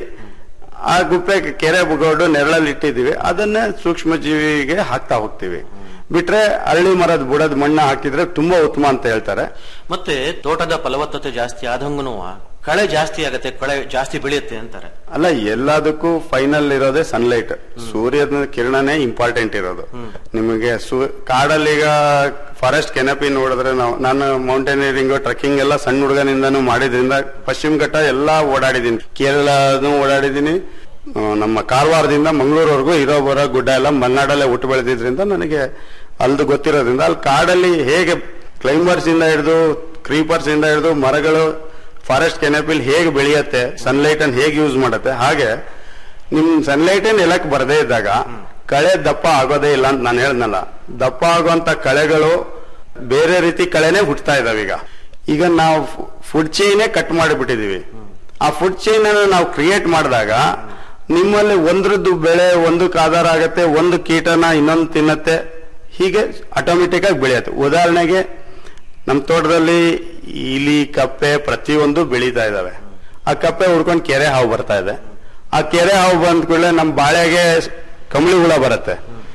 ಆ ಗುಪ್ಪೆ ಕೆರೆ ಬುಗೋಡು ನೆರಳಲ್ಲಿ ಇಟ್ಟಿದೀವಿ ಅದನ್ನೇ ಸೂಕ್ಷ್ಮ ಜೀವಿಗೆ ಹಾಕ್ತಾ ಹೋಗ್ತೀವಿ ಬಿಟ್ರೆ ಅರಳಿ ಮರದ ಬುಡದ ಮಣ್ಣು ಹಾಕಿದ್ರೆ ತುಂಬಾ ಉತ್ತಮ ಅಂತ ಹೇಳ್ತಾರೆ ಮತ್ತೆ ತೋಟದ ಫಲವತ್ತತೆ ಜಾಸ್ತಿ ಆದಂಗೂ ಕಳೆ ಜಾಸ್ತಿ ಆಗತ್ತೆ ಕಳೆ ಜಾಸ್ತಿ ಬೆಳೆಯುತ್ತೆ ಅಂತಾರೆ ಅಲ್ಲ ಎಲ್ಲದಕ್ಕೂ ಫೈನಲ್ ಇರೋದೇ ಸನ್ಲೈಟ್ ಸೂರ್ಯನ ಕಿರಣನೇ ಇಂಪಾರ್ಟೆಂಟ್ ಇರೋದು ನಿಮಗೆ ಸೂ- ಕಾಡಲ್ಲಿ ಈಗ ಫಾರೆಸ್ಟ್ ಕೆನಪಿ ನೋಡಿದ್ರೆ ನಾವು ನಾನು ಮೌಂಟೇನಿಯರಿಂಗ್ ಟ್ರೆಕ್ಕಿಂಗ್ ಎಲ್ಲ ಸಣ್ಣ ಹುಡುಗನಿಂದಾನು ಮಾಡಿದ್ರಿಂದ ಪಶ್ಚಿಮ ಘಟ್ಟ ಎಲ್ಲಾ ಓಡಾಡಿದೀನಿ ಕೇರಳನು ಓಡಾಡಿದೀನಿ ಆ, ನಮ್ಮ ಕಾರವಾರದಿಂದ ಮಂಗಳೂರವರೆಗೂ ಇರೋ ಬರೋ ಗುಡ್ಡ ಎಲ್ಲ ಮಲೆನಾಡಲ್ಲೇ ಹುಟ್ಟು ಬೆಳೆದಿದ್ರಿಂದ ನನಗೆ ಅಲ್ದು ಗೊತ್ತಿರೋದ್ರಿಂದ ಅಲ್ಲಿ ಕಾಡಲ್ಲಿ ಹೇಗೆ ಕ್ಲೈಂಬರ್ಸ್ ಇಂದ ಹಿಡಿದು ಕ್ರೀಪರ್ಸ್ ಇಂದ ಹಿಡಿದು ಮರಗಳು ಫಾರೆಸ್ಟ್ ಕೆನೆಪಿಲ್ ಹೇಗೆ ಬೆಳೆಯುತ್ತೆ ಸನ್ಲೈಟ್ ಅನ್ನು ಹೇಗೆ ಯೂಸ್ ಮಾಡುತ್ತೆ ಹಾಗೆ ನಿಮ್ ಸನ್ಲೈಟ್ ನೆಲಕ್ಕೆ ಬರದೇ ಇದ್ದಾಗ ಕಳೆ ದಪ್ಪ ಆಗೋದೇ ಇಲ್ಲ ಅಂತ ನಾನು ಹೇಳ್ದಲ್ಲ ದಪ್ಪ ಆಗುವಂತ ಕಳೆಗಳು ಬೇರೆ ರೀತಿ ಕಳೆನೆ ಹುಟ್ತಾ ಇದಾವೆ ಈಗ ಈಗ ನಾವು ಫುಡ್ ಚೈನೇ ಕಟ್ ಮಾಡಿಬಿಟ್ಟಿದೀವಿ ಆ ಫುಡ್ ಚೈನ್ ಅನ್ನು ನಾವು ಕ್ರಿಯೇಟ್ ಮಾಡಿದಾಗ ನಿಮ್ಮಲ್ಲಿ ಒಂದ್ರದ್ದು ಬೆಳೆ ಒಂದಕ್ಕೆ ಆಧಾರ ಆಗತ್ತೆ ಒಂದು ಕೀಟನ ಇನ್ನೊಂದು ತಿನ್ನತ್ತೆ ಹೀಗೆ ಆಟೋಮೆಟಿಕ್ ಆಗಿ ಬೆಳೆಯುತ್ತೆ ಉದಾಹರಣೆಗೆ ನಮ್ಮ ತೋಟದಲ್ಲಿ ಇಲಿ ಕಪ್ಪೆ ಪ್ರತಿಯೊಂದು ಬೆಳೀತಾ ಇದಾವೆ ಆ ಕಪ್ಪೆ ಹುಡ್ಕೊಂಡು ಕೆರೆ ಹಾವು ಬರ್ತಾ ಇದೆ ಆ ಕೆರೆ ಹಾವು ಬಂದ ಕೂಡಲೇ ನಮ್ಮ ಬಾಳೆಗೆ ಕಂಬಳಿ ಹುಳ ಬರುತ್ತೆ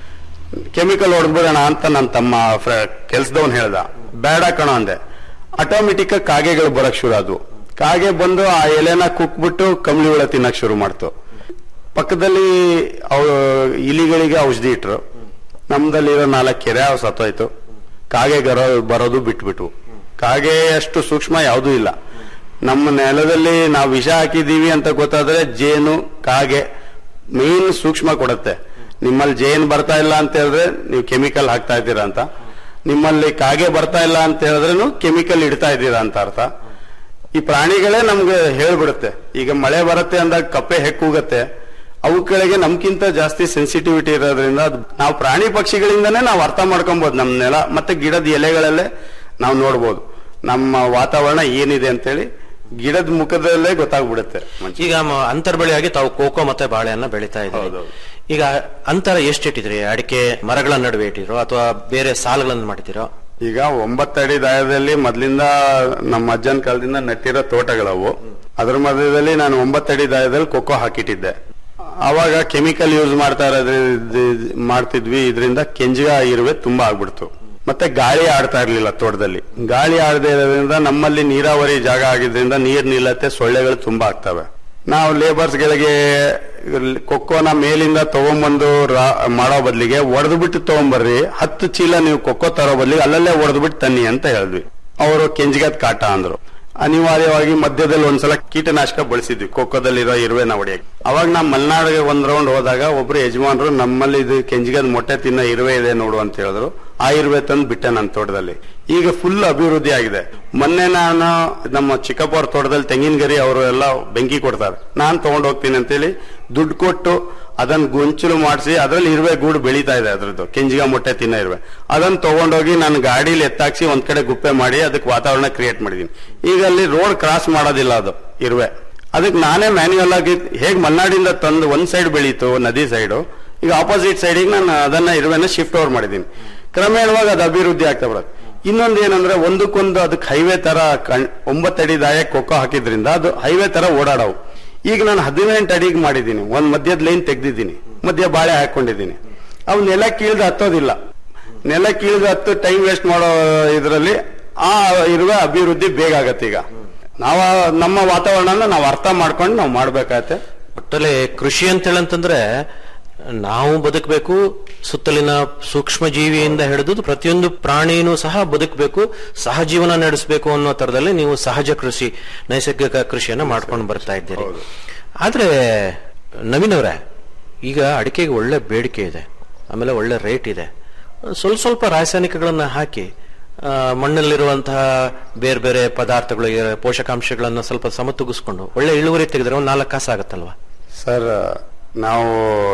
ಕೆಮಿಕಲ್ ಹೊಡೆದ್ಬಿಡೋಣ ಅಂತ ನನ್ನ ತಮ್ಮ ಕೆಲ್ಸದವನ್ ಹೇಳ್ದ ಬೇಡ ಕಣೋ ಅಂದೆ ಆಟೋಮೆಟಿಕ್ ಕಾಗೆಗಳು ಬರಕ್ ಶುರು ಆದ್ವು ಕಾಗೆ ಬಂದು ಆ ಎಲೆನ ಕುಕ್ಬಿಟ್ಟು ಕಂಬಳಿ ಹುಳ ತಿನ್ನಕ್ ಶುರು ಮಾಡ್ತು ಪಕ್ಕದಲ್ಲಿ ಅವು ಇಲಿಗಳಿಗೆ ಔಷಧಿ ಇಟ್ರು ನಮ್ದಲ್ಲಿರೋ ನಾಲ್ಕು ಕೆರೆ ಹಾವು ಸತ್ತೋಯ್ತು ಕಾಗೆ ಗರೋ ಬರೋದು ಬಿಟ್ಬಿಟ್ವು ಕಾಗೆ ಅಷ್ಟು ಸೂಕ್ಷ್ಮ ಯಾವುದೂ ಇಲ್ಲ ನಮ್ಮ ನೆಲದಲ್ಲಿ ನಾವು ವಿಷ ಹಾಕಿದೀವಿ ಅಂತ ಗೊತ್ತಾದ್ರೆ ಜೇನು ಕಾಗೆ ಮೇನ್ ಸೂಕ್ಷ್ಮ ಕೊಡುತ್ತೆ ನಿಮ್ಮಲ್ಲಿ ಜೇನ್ ಬರ್ತಾ ಇಲ್ಲ ಅಂತ ಹೇಳಿದ್ರೆ ನೀವು ಕೆಮಿಕಲ್ ಹಾಕ್ತಾ ಇದ್ದೀರಾ ಅಂತ ನಿಮ್ಮಲ್ಲಿ ಕಾಗೆ ಬರ್ತಾ ಇಲ್ಲ ಅಂತ ಹೇಳಿದ್ರೂ ಕೆಮಿಕಲ್ ಇಡ್ತಾ ಇದ್ದೀರಾ ಅಂತ ಅರ್ಥ ಈ ಪ್ರಾಣಿಗಳೇ ನಮ್ಗೆ ಹೇಳ್ಬಿಡುತ್ತೆ ಈಗ ಮಳೆ ಬರುತ್ತೆ ಅಂದಾಗ ಕಪ್ಪೆ ಹೆಕ್ಕೂಗತ್ತೆ ಅವುಗಳಿಗೆ ನಮ್ಗಿಂತ ಜಾಸ್ತಿ ಸೆನ್ಸಿಟಿವಿಟಿ ಇರೋದ್ರಿಂದ ಅದು ನಾವು ಪ್ರಾಣಿ ಪಕ್ಷಿಗಳಿಂದನೇ ನಾವು ಅರ್ಥ ಮಾಡ್ಕೊಬಹುದು ನಮ್ಮ ನೆಲ ಮತ್ತೆ ಗಿಡದ ಎಲೆಗಳಲ್ಲೇ ನಾವು ನೋಡ್ಬೋದು ನಮ್ಮ ವಾತಾವರಣ ಏನಿದೆ ಅಂತೇಳಿ ಗಿಡದ ಮುಖದಲ್ಲೇ ಗೊತ್ತಾಗ್ಬಿಡುತ್ತೆ ಮನುಷ್ಯ ಈಗ ಮ- ಅಂತರ್ ಬೆಳೆಯಾಗಿ ತಾವು ಕೋಕೋ ಮತ್ತೆ ಬಾಳೆಯನ್ನ ಬೆಳೀತಾ ಇದ್ದೀರಿ ಹೌದೌದು. ಈಗ ಅಂತರ ಎಷ್ಟು ಇಟ್ಟಿದ್ರಿ ಅಡಿಕೆ ಮರಗಳ ನಡುವೆ ಇಟ್ಟಿರೋ ಅಥವಾ ಬೇರೆ ಸಾಲುಗಳನ್ನು ಮಾಡಿದಿರೋ ಈಗ ಒಂಬತ್ತಡಿ ದಾಯದಲ್ಲಿ ಮೊದ್ಲಿಂದ ನಮ್ಮ ಅಜ್ಜನ ಕಾಲದಿಂದ ನೆಟ್ಟಿರೋ ತೋಟಗಳವು ಅದ್ರ ಮಧ್ಯದಲ್ಲಿ ನಾನು ಒಂಬತ್ತಡಿ ದಾಯದಲ್ಲಿ ಕೊಕ್ಕೋ ಹಾಕಿಟ್ಟಿದ್ದೆ ಅವಾಗ ಕೆಮಿಕಲ್ ಯೂಸ್ ಮಾಡ್ತಾ ಇರೋದ್ರಿ ಮಾಡ್ತಿದ್ವಿ ಇದರಿಂದ ಕೆಂಜಿಗ ಇರುವೆ ತುಂಬಾ ಆಗ್ಬಿಡ್ತು ಮತ್ತೆ ಗಾಳಿ ಆಡ್ತಾ ಇರ್ಲಿಲ್ಲ ತೋಟದಲ್ಲಿ ಗಾಳಿ ಆಡದೇ ಇರೋದ್ರಿಂದ ನಮ್ಮಲ್ಲಿ ನೀರಾವರಿ ಜಾಗ ಆಗಿದ್ರಿಂದ ನೀರ್ ನಿಲ್ಲತ್ತೆ ಸೊಳ್ಳೆಗಳು ತುಂಬಾ ಆಗ್ತವೆ ನಾವು ಲೇಬರ್ಸ್ ಗಳಿಗೆ ಕೊಕ್ಕೋನ ಮೇಲಿಂದ ತಗೊಂಬಂದು ರಾ- ಮಾಡೋ ಬದ್ಲಿಗೆ ಒಡೆದು ಬಿಟ್ಟು ತಗೊಂಬರ್ರಿ ಹತ್ತು ಚೀಲ ನೀವು ಕೊಕ್ಕೋ ತರೋ ಬದ್ಲಿಗೆ ಅಲ್ಲಲ್ಲೇ ಒಡೆದು ಬಿಟ್ಟು ತನ್ನಿ ಅಂತ ಹೇಳಿದ್ವಿ ಅವರು ಕೆಂಜಿಗದ್ ಕಾಟ ಅಂದ್ರು ಅನಿವಾರ್ಯವಾಗಿ ಮಧ್ಯದಲ್ಲಿ ಒಂದ್ಸಲ ಕೀಟನಾಶಕ ಬಳಸಿದ್ವಿ ಕೊಕ್ಕೋದಲ್ಲಿರೋ ಇರುವೆನ ಹೊಡೆಯಕ್ಕೆ ಅವಾಗ ನಾ ಮಲೆನಾಡಿಗೆ ಒಂದ್ ರೌಂಡ್ ಹೋದಾಗ ಒಬ್ರು ಯಜಮಾನರು ನಮ್ಮಲ್ಲಿ ಇದು ಕೆಂಜಿಗದ್ ಮೊಟ್ಟೆ ತಿನ್ನೋ ಇರುವೆ ಇದೆ ನೋಡು ಅಂತ ಹೇಳಿದ್ರು ಆ ಇರುವೆ ತಂದು ಬಿಟ್ಟೆ ನನ್ನ ತೋಟದಲ್ಲಿ ಈಗ ಫುಲ್ ಅಭಿವೃದ್ಧಿ ಆಗಿದೆ ಮೊನ್ನೆ ನಾನು ನಮ್ಮ ಚಿಕ್ಕಪ್ಪ ಅವ್ರ ತೋಟದಲ್ಲಿ ತೆಂಗಿನ ಗರಿ ಅವರು ಎಲ್ಲ ಬೆಂಕಿ ಕೊಡ್ತಾರೆ ನಾನ್ ತಗೊಂಡ್ ಹೋಗ್ತೀನಿ ಅಂತೇಳಿ ದುಡ್ಡು ಕೊಟ್ಟು ಅದನ್ನ ಗೊಂಚಲು ಮಾಡಿಸಿ ಅದ್ರಲ್ಲಿ ಇರುವೆ ಗೂಡು ಬೆಳೀತಾ ಇದೆ ಅದ್ರದ್ದು ಕೆಂಜಿಗ ಮೊಟ್ಟೆ ತಿನ್ನೋ ಇರುವೆ ಅದನ್ನ ತಗೊಂಡೋಗಿ ನಾನು ಗಾಡಿಲಿ ಎತ್ತಾಕ್ಸಿ ಒಂದ್ ಕಡೆ ಗುಪ್ಪೆ ಮಾಡಿ ಅದಕ್ಕೆ ವಾತಾವರಣ ಕ್ರಿಯೇಟ್ ಮಾಡಿದೀನಿ ಈಗ ಅಲ್ಲಿ ರೋಡ್ ಕ್ರಾಸ್ ಮಾಡೋದಿಲ್ಲ ಅದು ಇರುವೆ ಅದಕ್ಕೆ ನಾನೇ ಮ್ಯಾನ್ಯುಯಲ್ ಆಗಿ ಹೇಗ್ ಮಲ್ನಾಡಿಂದ ತಂದು ಒಂದ್ ಸೈಡ್ ಬೆಳೀತು ನದಿ ಸೈಡು ಈಗ ಆಪೋಸಿಟ್ ಸೈಡಿಗೆ ನಾನು ಅದನ್ನ ಇರುವೆನ ಶಿಫ್ಟ್ ಓವರ್ ಮಾಡಿದ್ದೀನಿ ಕ್ರಮೇಣವಾಗಿ ಅದು ಅಭಿವೃದ್ಧಿ ಆಗ್ತಾ ಬರುತ್ತೆ ಇನ್ನೊಂದು ಏನಂದ್ರೆ ಒಂದಕ್ಕೊಂದು ಅದಕ್ಕೆ ಹೈವೇ ತರ ಕಣ್ ಒಂಬತ್ತಡಿ ದಾಯ ಕೊಕ್ಕೋ ಹಾಕಿದ್ರಿಂದ ಅದು ಹೈವೇ ತರ ಓಡಾಡವು ಈಗ ನಾನು ಹದಿನೆಂಟು ಅಡಿಗೆ ಮಾಡಿದ್ದೀನಿ ಒಂದ್ ಮಧ್ಯದ ಲೈನ್ ತೆಗ್ದಿದ್ದೀನಿ ಮಧ್ಯ ಬಾಳೆ ಹಾಕೊಂಡಿದ್ದೀನಿ ಅವು ನೆಲ ಕೀಳ್ದು ಹತ್ತೋದಿಲ್ಲ ನೆಲ ಕೀಳ್ದು ಹತ್ತು ಟೈಮ್ ವೇಸ್ಟ್ ಮಾಡೋ ಇದರಲ್ಲಿ ಆ ಇರುವ ಅಭಿವೃದ್ಧಿ ಬೇಗ ಆಗತ್ತೆ ಈಗ ನಾವ ನಮ್ಮ ವಾತಾವರಣನ ನಾವು ಅರ್ಥ ಮಾಡ್ಕೊಂಡು ನಾವು ಮಾಡ್ಬೇಕಾಗತ್ತೆ ಒಟ್ಟಲ್ಲಿ ಕೃಷಿ ಅಂತ ಹೇಳಂತಂದ್ರೆ ನಾವು ಬದುಕಬೇಕು ಸುತ್ತಲಿನ ಸೂಕ್ಷ್ಮ ಜೀವಿಯಿಂದ ಹಿಡಿದು ಪ್ರತಿಯೊಂದು ಪ್ರಾಣಿನೂ ಸಹ ಬದುಕಬೇಕು ಸಹಜೀವನ ನಡೆಸಬೇಕು ಅನ್ನೋ ತರದಲ್ಲಿ ನೀವು ಸಹಜ ಕೃಷಿ ನೈಸರ್ಗಿಕ ಕೃಷಿಯನ್ನ ಮಾಡ್ಕೊಂಡು ಬರ್ತಾ ಇದ್ದೀರಿ ಆದ್ರೆ ನವೀನ್ ಅವರೇ ಈಗ ಅಡಿಕೆಗೆ ಒಳ್ಳೆ ಬೇಡಿಕೆ ಇದೆ ಆಮೇಲೆ ಒಳ್ಳೆ ರೇಟ್ ಇದೆ ಸ್ವಲ್ಪ ಸ್ವಲ್ಪ ರಾಸಾಯನಿಕಗಳನ್ನ ಹಾಕಿ ಆ, ಮಣ್ಣಲ್ಲಿರುವಂತಹ ಬೇರೆ ಬೇರೆ ಪದಾರ್ಥಗಳು ಈ ಪೋಷಕಾಂಶಗಳನ್ನ ಸ್ವಲ್ಪ ಸಮತೂಗಿಸ್ಕೊಂಡು ಒಳ್ಳೆ ಇಳುವರಿ ತೆಗೆದ್ರೆ ಒಂದು ನಾಲ್ಕು ಕಾಸು ಆಗತ್ತಲ್ವಾ ಸರ್ ನಾವು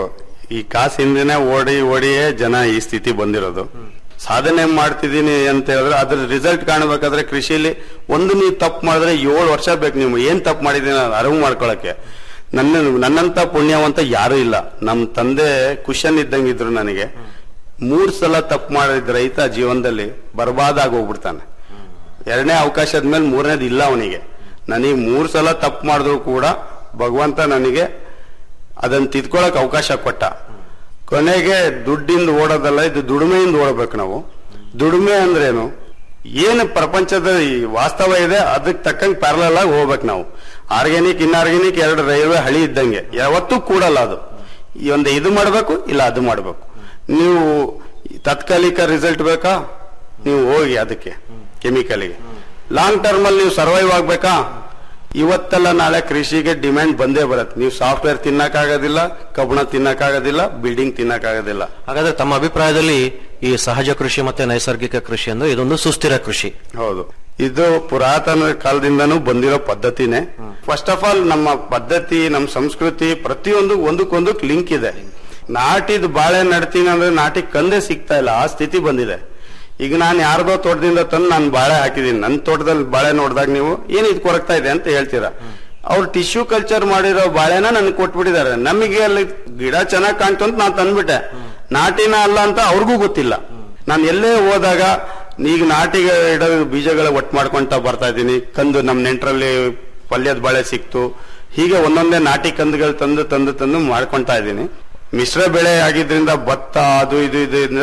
ಈ ಕಾಸು ಹಿಂದೆನೆ ಓಡಿ ಓಡಿಯೇ ಜನ ಈ ಸ್ಥಿತಿ ಬಂದಿರೋದು ಸಾಧನೆ ಮಾಡ್ತಿದ್ದೀನಿ ಅಂತ ಹೇಳಿದ್ರೆ ಅದ್ರ ರಿಸಲ್ಟ್ ಕಾಣಬೇಕಾದ್ರೆ ಕೃಷಿಲಿ ಒಂದು ನೀವು ತಪ್ಪು ಮಾಡಿದ್ರೆ ಏಳು ವರ್ಷ ಬೇಕು ನೀವು ಏನ್ ತಪ್ಪು ಮಾಡಿದೀನಿ ಅನ್ನೋದು ಅರಿವು ಮಾಡ್ಕೊಳಕ್ಕೆ ನನ್ನ ನನ್ನಂತ ಪುಣ್ಯವಂತ ಯಾರು ಇಲ್ಲ ನಮ್ ತಂದೆ ಕುಶನ್ ಇದ್ದಂಗಿದ್ರು ನನಗೆ ಮೂರ್ ಸಲ ತಪ್ಪು ಮಾಡಿದ ರೈತ ಜೀವನದಲ್ಲಿ ಬರ್ಬಾದಾಗಿ ಹೋಗ್ಬಿಡ್ತಾನೆ ಎರಡನೇ ಅವಕಾಶದ ಮೇಲೆ ಮೂರನೇದು ಇಲ್ಲ ಅವನಿಗೆ ನನಗೆ ಮೂರ್ ಸಲ ತಪ್ಪು ಮಾಡಿದ್ರು ಕೂಡ ಭಗವಂತ ನನಗೆ ಅದನ್ನ ತಿದ್ಕೊಳಕ್ ಅವಕಾಶ ಕೊಟ್ಟ ಕೊನೆಗೆ ದುಡ್ಡಿಂದ ಓಡೋದಲ್ಲ ಇದು ದುಡಿಮೆಯಿಂದ ಓಡಬೇಕು ನಾವು ದುಡಿಮೆ ಅಂದ್ರೇನು ಏನು ಪ್ರಪಂಚದ ಈ ವಾಸ್ತವ ಇದೆ ಅದಕ್ಕೆ ತಕ್ಕಂಗೆ ಪ್ಯಾರಲಲ್ ಆಗಿ ಹೋಗ್ಬೇಕು ನಾವು ಆರ್ಗ್ಯಾನಿಕ್ ಇನ್ಆರ್ಗ್ಯಾನಿಕ್ ಎರಡು ರೈಲ್ವೆ ಹಳಿ ಇದ್ದಂಗೆ ಯಾವತ್ತೂ ಕೂಡಲ್ಲ ಅದು ಈ ಒಂದು ಇದು ಮಾಡಬೇಕು ಇಲ್ಲ ಅದು ಮಾಡಬೇಕು ನೀವು ತಾತ್ಕಾಲಿಕ ರಿಸಲ್ಟ್ ಬೇಕಾ ನೀವು ಹೋಗಿ ಅದಕ್ಕೆ ಕೆಮಿಕಲ್ಗೆ ಲಾಂಗ್ ಟರ್ಮ್ ಅಲ್ಲಿ ನೀವು ಸರ್ವೈವ್ ಆಗ್ಬೇಕಾ ಇವತ್ತೆಲ್ಲ ನಾಳೆ ಕೃಷಿಗೆ ಡಿಮ್ಯಾಂಡ್ ಬಂದೇ ಬರುತ್ತೆ ನೀವು ಸಾಫ್ಟ್ವೇರ್ ತಿನ್ನಕ್ಕಾಗೋದಿಲ್ಲ ಕಬ್ಬಣ ತಿನ್ನಕ್ಕಾಗೋದಿಲ್ಲ ಬಿಲ್ಡಿಂಗ್ ತಿನ್ನಕ್ಕಾಗೋದಿಲ್ಲ ಹಾಗಾದ್ರೆ ತಮ್ಮ ಅಭಿಪ್ರಾಯದಲ್ಲಿ ಈ ಸಹಜ ಕೃಷಿ ಮತ್ತೆ ನೈಸರ್ಗಿಕ ಕೃಷಿ ಅಂದ್ರೆ ಇದೊಂದು ಸುಸ್ಥಿರ ಕೃಷಿ ಹೌದು ಇದು ಪುರಾತನ ಕಾಲದಿಂದನೂ ಬಂದಿರೋ ಪದ್ಧತಿನೇ ಫಸ್ಟ್ ಆಫ್ ಆಲ್ ನಮ್ಮ ಪದ್ಧತಿ ನಮ್ಮ ಸಂಸ್ಕೃತಿ ಪ್ರತಿಯೊಂದು ಒಂದಕ್ಕೊಂದಕ್ಕೆ ಲಿಂಕ್ ಇದೆ ನಾಟಿದ್ ಬಾಳೆ ನಡ್ತೀನಿ ಅಂದ್ರೆ ನಾಟಿ ಕಂದೆ ಸಿಗ್ತಾ ಇಲ್ಲ ಆ ಸ್ಥಿತಿ ಬಂದಿದೆ ಈಗ ನಾನು ಯಾರ್ದೋ ತೋಟದಿಂದ ತಂದು ನಾನು ಬಾಳೆ ಹಾಕಿದೀನಿ ನನ್ನ ತೋಟದಲ್ಲಿ ಬಾಳೆ ನೋಡಿದಾಗ ನೀವು ಏನ್ ಇದು ಕೊರಗ್ತಾ ಇದೆ ಅಂತ ಹೇಳ್ತೀರಾ ಅವ್ರು ಟಿಶ್ಯೂ ಕಲ್ಚರ್ ಮಾಡಿರೋ ಬಾಳೆನ ನನ್ಗೆ ಕೊಟ್ಬಿಟ್ಟಿದ್ದಾರೆ ನಮಗೆ ಅಲ್ಲಿ ಗಿಡ ಚೆನ್ನಾಗಿ ಕಾಣ್ತು ಅಂತ ನಾನು ತಂದ್ಬಿಟ್ಟೆ ನಾಟಿನ ಅಲ್ಲ ಅಂತ ಅವ್ರಿಗೂ ಗೊತ್ತಿಲ್ಲ ನಾನು ಎಲ್ಲೇ ಹೋದಾಗ ಈಗ ನಾಟಿಗೆ ಇಡೋ ಬೀಜಗಳ ಒಟ್ಟು ಮಾಡ್ಕೊಂತ ಬರ್ತಾ ಇದ್ದೀನಿ ಕಂದು ನಮ್ಮ ನೆಂಟರಲ್ಲಿ ಪಲ್ಯದ ಬಾಳೆ ಸಿಕ್ತು ಹೀಗೆ ಒಂದೊಂದೇ ನಾಟಿ ಕಂದುಗಳು ತಂದು ತಂದು ತಂದು ಮಾಡ್ಕೊಂತಾ ಇದ್ದೀನಿ ಮಿಶ್ರ ಬೆಳೆ ಆಗಿದ್ರಿಂದ ಭತ್ತ ಅದು ಇದು ಇದರಿಂದ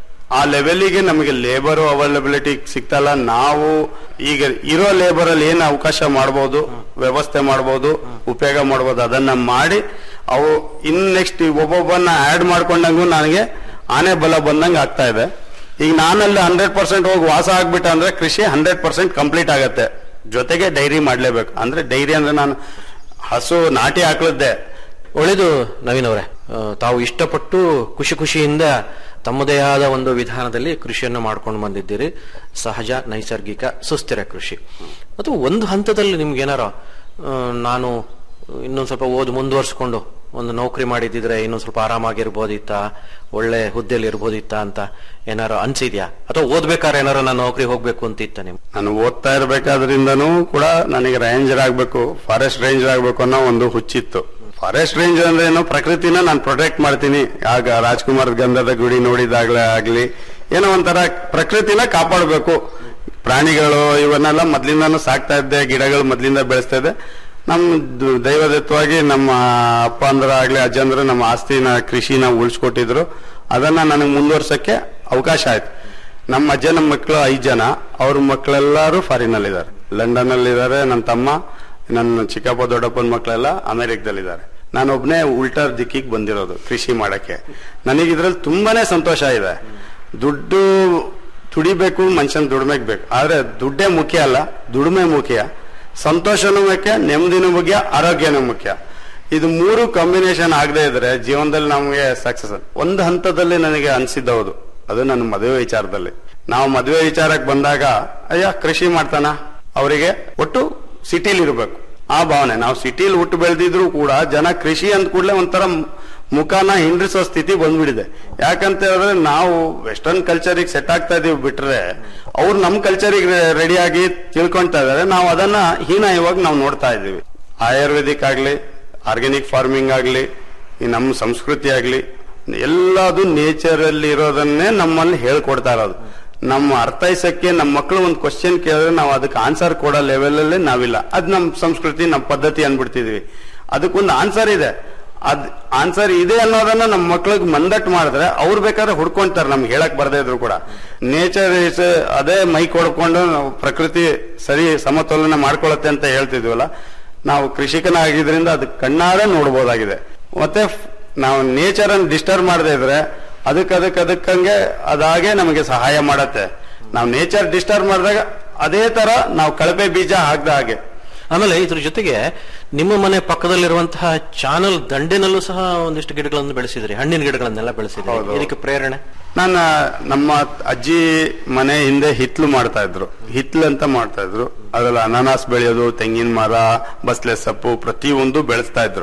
ಆ ಲೆವೆಲಿಗೆ ನಮಗೆ ಲೇಬರ್ ಅವೈಲಬಿಲಿಟಿ ಸಿಗ್ತಲ್ಲ ನಾವು ಈಗ ಇರೋ ಲೇಬರ್ ಅಲ್ಲಿ ಏನು ಅವಕಾಶ ಮಾಡಬಹುದು ವ್ಯವಸ್ಥೆ ಮಾಡಬಹುದು ಉಪಯೋಗ ಮಾಡಬಹುದು ಅದನ್ನ ಮಾಡಿ ಅವು ಇನ್ ನೆಕ್ಸ್ಟ್ ಒಬ್ಬೊಬ್ಬನ ಆಡ್ ಮಾಡ್ಕೊಂಡಂಗೂ ನನಗೆ ಆನೆ ಬಲ ಬಂದಂಗೆ ಆಗ್ತಾ ಇದೆ ಈಗ ನಾನಲ್ಲಿ ಹಂಡ್ರೆಡ್ ಪರ್ಸೆಂಟ್ ಹೋಗಿ ವಾಸ ಆಗ್ಬಿಟ್ಟ ಅಂದ್ರೆ ಕೃಷಿ ಹಂಡ್ರೆಡ್ ಪರ್ಸೆಂಟ್ ಕಂಪ್ಲೀಟ್ ಆಗತ್ತೆ ಜೊತೆಗೆ ಡೈರಿ ಮಾಡ್ಲೇಬೇಕು ಅಂದ್ರೆ ಡೈರಿ ಅಂದ್ರೆ ನಾನು ಹಸು ನಾಟಿ ಹಾಕ್ಲದ್ದೆ ಒಳ್ಳೇದು ನವೀನ್ ಅವರೇ ಆ, ತಾವು ಇಷ್ಟಪಟ್ಟು ಖುಷಿ ಖುಷಿಯಿಂದ ತಮ್ಮದೇ ಆದ ಒಂದು ವಿಧಾನದಲ್ಲಿ ಕೃಷಿಯನ್ನು ಮಾಡ್ಕೊಂಡು ಬಂದಿದ್ದೀರಿ ಸಹಜ ನೈಸರ್ಗಿಕ ಸುಸ್ಥಿರ ಕೃಷಿ ಮತ್ತು ಒಂದು ಹಂತದಲ್ಲಿ ನಿಮ್ಗೆ ಏನಾರ ಆ, ನಾನು ಇನ್ನೊಂದ್ ಸ್ವಲ್ಪ ಓದು ಮುಂದುವರ್ಸ್ಕೊಂಡು ಒಂದು ನೌಕರಿ ಮಾಡಿದಿದ್ರೆ ಇನ್ನೊಂದ್ ಸ್ವಲ್ಪ ಆರಾಮಾಗಿರ್ಬೋದಿತ್ತ ಒಳ್ಳೆ ಹುದ್ದೆಯಲ್ಲಿ ಇರ್ಬೋದಿತ್ತ ಅಂತ ಏನಾರು ಅನ್ಸಿದ್ಯಾ ಅಥವಾ ಓದ್ಬೇಕಾದ್ರೆ ಏನಾರು ನಾನು ನೌಕರಿ ಹೋಗ್ಬೇಕು ಅಂತ ಇತ್ತ ನಿಮ್ಗೆ ನಾನು ಓದ್ತಾ ಇರ್ಬೇಕಾದ್ರಿಂದನೂ ಕೂಡ ನನಗೆ ರೇಂಜರ್ ಆಗ್ಬೇಕು ಫಾರೆಸ್ಟ್ ರೇಂಜರ್ ಆಗ್ಬೇಕು ಅನ್ನೋ ಒಂದು ಹುಚ್ಚಿತ್ತು ಫಾರೆಸ್ಟ್ ರೇಂಜರ್ ಅಂದ್ರೆ ಏನೋ ಪ್ರಕೃತಿನ ನಾನು ಪ್ರೊಟೆಕ್ಟ್ ಮಾಡ್ತೀನಿ ಆಗ ರಾಜ್ಕುಮಾರ್ ಗಂಧದ ಗುಡಿ ನೋಡಿದಾಗ್ಲೇ ಆಗ್ಲಿ ಏನೋ ಒಂಥರ ಪ್ರಕೃತಿನ ಕಾಪಾಡಬೇಕು ಪ್ರಾಣಿಗಳು ಇವನ್ನೆಲ್ಲ ಮೊದ್ಲಿಂದಾನು ಸಾಕ್ತಾ ಇದ್ದೆ ಗಿಡಗಳು ಮೊದ್ಲಿಂದ ಬೆಳೆಸ್ತಾ ಇದ್ದೆ ನಮ್ ದು- ದೈವದತ್ತವಾಗಿ ನಮ್ಮ ಅಪ್ಪ ಅಂದ್ರ ಆಗ್ಲಿ ಅಜ್ಜಂದ್ರ ನಮ್ಮ ಆಸ್ತಿನ ಕೃಷಿನ ಉಳಿಸ್ಕೊಟ್ಟಿದ್ರು ಅದನ್ನ ನನಗೆ ಮುಂದುವರ್ಸಕ್ಕೆ ಅವಕಾಶ ಆಯ್ತು ನಮ್ಮ ಅಜ್ಜನ ಮಕ್ಕಳು ಐದು ಜನ ಅವ್ರ ಮಕ್ಕಳೆಲ್ಲರೂ ಫಾರಿನ್ ಅಲ್ಲಿ ಇದ್ದಾರೆ ಲಂಡನ್ ಅಲ್ಲಿ ಇದ್ದಾರೆ ನನ್ನ ತಮ್ಮ ನನ್ನ ಚಿಕ್ಕಪ್ಪ ದೊಡ್ಡಪ್ಪನ ಮಕ್ಕಳೆಲ್ಲ ಅಮೆರಿಕದಲ್ಲಿದ್ದಾರೆ ನಾನೊಬ್ನೇ ಉಲ್ಟಾ ದಿಕ್ಕಿಗೆ ಬಂದಿರೋದು ಕೃಷಿ ಮಾಡಕ್ಕೆ ನನಗೆ ಇದ್ರಲ್ಲಿ ತುಂಬಾನೇ ಸಂತೋಷ ಇದೆ ದುಡ್ಡು ದುಡಿಬೇಕು ಮನುಷ್ಯನ್ ದುಡಿಮೆಗೆ ಬೇಕು ಆದ್ರೆ ದುಡ್ಡೇ ಮುಖ್ಯ ಅಲ್ಲ ದುಡಿಮೆ ಮುಖ್ಯ ಸಂತೋಷನೂ ಮುಖ್ಯ ನೆಮ್ಮದಿನೂ ಮುಖ್ಯ ಆರೋಗ್ಯನೂ ಮುಖ್ಯ ಇದು ಮೂರು ಕಾಂಬಿನೇಷನ್ ಆಗದೆ ಇದ್ರೆ ಜೀವನದಲ್ಲಿ ನಮಗೆ ಸಕ್ಸಸ್ ಒಂದು ಹಂತದಲ್ಲಿ ನನಗೆ ಅನ್ಸಿದ್ದು ಹೌದು ಅದು ನನ್ನ ಮದುವೆ ವಿಚಾರದಲ್ಲಿ ನಾವು ಮದುವೆ ವಿಚಾರಕ್ಕೆ ಬಂದಾಗ ಅಯ್ಯ ಕೃಷಿ ಮಾಡ್ತಾನ ಅವರಿಗೆ ಒಟ್ಟು ಸಿಟಿಲಿ ಇರಬೇಕು ಆ ಭಾವನೆ ನಾವು ಸಿಟಿಲಿ ಹುಟ್ಟು ಬೆಳೆದಿದ್ರು ಕೂಡ ಜನ ಕೃಷಿ ಅಂದ ಕೂಡಲೇ ಒಂಥರ ಮ್- ಮುಖನ ಹಿಂಡ್ರಿಸೋ ಸ್ಥಿತಿ ಬಂದ್ಬಿಟ್ಟಿದೆ ಯಾಕಂತ ಹೇಳಿದ್ರೆ ನಾವು ವೆಸ್ಟರ್ನ್ ಕಲ್ಚರಿಗೆ ಸೆಟ್ ಆಗ್ತಾ ಇದೀವಿ ಬಿಟ್ರೆ ಅವ್ರು ನಮ್ಮ ಕಲ್ಚರಿಗೆ ರೆಡಿಯಾಗಿ ತಿಳ್ಕೊಂತಾ ಇದಾರೆ ನಾವು ಅದನ್ನ ಹೀನಾಯವಾಗಿ ನಾವು ನೋಡ್ತಾ ಇದೀವಿ ಆಯುರ್ವೇದಿಕ್ ಆಗ್ಲಿ ಆರ್ಗ್ಯಾನಿಕ್ ಫಾರ್ಮಿಂಗ್ ಆಗ್ಲಿ ಈ ನಮ್ಮ ಸಂಸ್ಕೃತಿ ಆಗ್ಲಿ ಎಲ್ಲದು ನೇಚರ್ ಅಲ್ಲಿ ಇರೋದನ್ನೇ ನಮ್ಮಲ್ಲಿ ಹೇಳ್ಕೊಡ್ತಾ ಇರೋದು ನಮ್ಮ ಅರ್ಥೈಸಕ್ಕೆ ನಮ್ಮ ಮಕ್ಕಳು ಒಂದು ಕ್ವಶನ್ ಕೇಳಿದ್ರೆ ನಾವು ಅದಕ್ಕೆ ಆನ್ಸರ್ ಕೊಡೋ ಲೆವೆಲ್ ಅಲ್ಲಿ ನಾವಿಲ್ಲ ಅದ್ ನಮ್ಮ ಸಂಸ್ಕೃತಿ ನಮ್ಮ ಪದ್ಧತಿ ಅನ್ಬಿಡ್ತಿದೀವಿ ಅದಕ್ಕೊಂದು ಆನ್ಸರ್ ಇದೆ ಅದ್ ಆನ್ಸರ್ ಇದೆ ಅನ್ನೋದನ್ನ ನಮ್ಮ ಮಕ್ಳಿಗೆ ಮಂದಟ್ ಮಾಡಿದ್ರೆ ಅವ್ರು ಬೇಕಾದ್ರೆ ಹುಡ್ಕೊಂತಾರೆ ನಮ್ಗೆ ಹೇಳಕ್ ಬರ್ದೇ ಇದ್ರು ಕೂಡ ನೇಚರ್ ಇಸ್ ಅದೇ ಮೈ ಕೊಡ್ಕೊಂಡು ನಾವು ಪ್ರಕೃತಿ ಸರಿ ಸಮತೋಲನ ಮಾಡ್ಕೊಳತ್ತೆ ಅಂತ ಹೇಳ್ತಿದ್ವಲ್ಲ ನಾವು ಕೃಷಿಕನಾಗಿದ್ರಿಂದ ಅದು ಕಣ್ಣಾರೆ ನೋಡ್ಬೋದಾಗಿದೆ ಮತ್ತೆ ಫ್- ನಾವು ನೇಚರ್ ಅನ್ನು ಡಿಸ್ಟರ್ಬ್ ಮಾಡದೇ ಇದ್ರೆ ಅದಕ್ಕೆ ಅದಕ್ಕೆ ಅದಕ್ಕಂಗೆ ಅದಾಗೆ ನಮಗೆ ಸಹಾಯ ಮಾಡತ್ತೆ ನಾವು ನೇಚರ್ ಡಿಸ್ಟರ್ಬ್ ಮಾಡಿದಾಗ ಅದೇ ತರ ನಾವು ಕಳಪೆ ಬೀಜ ಹಾಕ್ದ ಹಾಗೆ ಆಮೇಲೆ ಇದ್ರ ಜೊತೆಗೆ ನಿಮ್ಮ ಮನೆ ಪಕ್ಕದಲ್ಲಿರುವಂತಹ ಚಾನಲ್ ದಂಡೆನಲ್ಲೂ ಸಹ ಒಂದಿಷ್ಟು ಗಿಡಗಳನ್ನು ಬೆಳೆಸಿದ್ರಿ ಹಣ್ಣಿನ ಗಿಡಗಳನ್ನೆಲ್ಲ ಬೆಳೆಸಿದ್ರಿ ಹೌದು. ಇದಕ್ಕೆ ಪ್ರೇರಣೆ ನನ್ನ ನಮ್ಮ ಅಜ್ಜಿ ಮನೆ ಹಿಂದೆ ಹಿತ್ಲು ಮಾಡ್ತಾ ಇದ್ರು ಹಿತ್ಲು ಅಂತ ಮಾಡ್ತಾ ಇದ್ರು ಅದ್ರಲ್ಲಿ ಅನಾನಸ್ ಬೆಳೆಯೋದು ತೆಂಗಿನ ಮರ ಬಸ್ಲೆ ಸೊಪ್ಪು ಪ್ರತಿಯೊಂದು ಬೆಳೆಸ್ತಾ ಇದ್ರು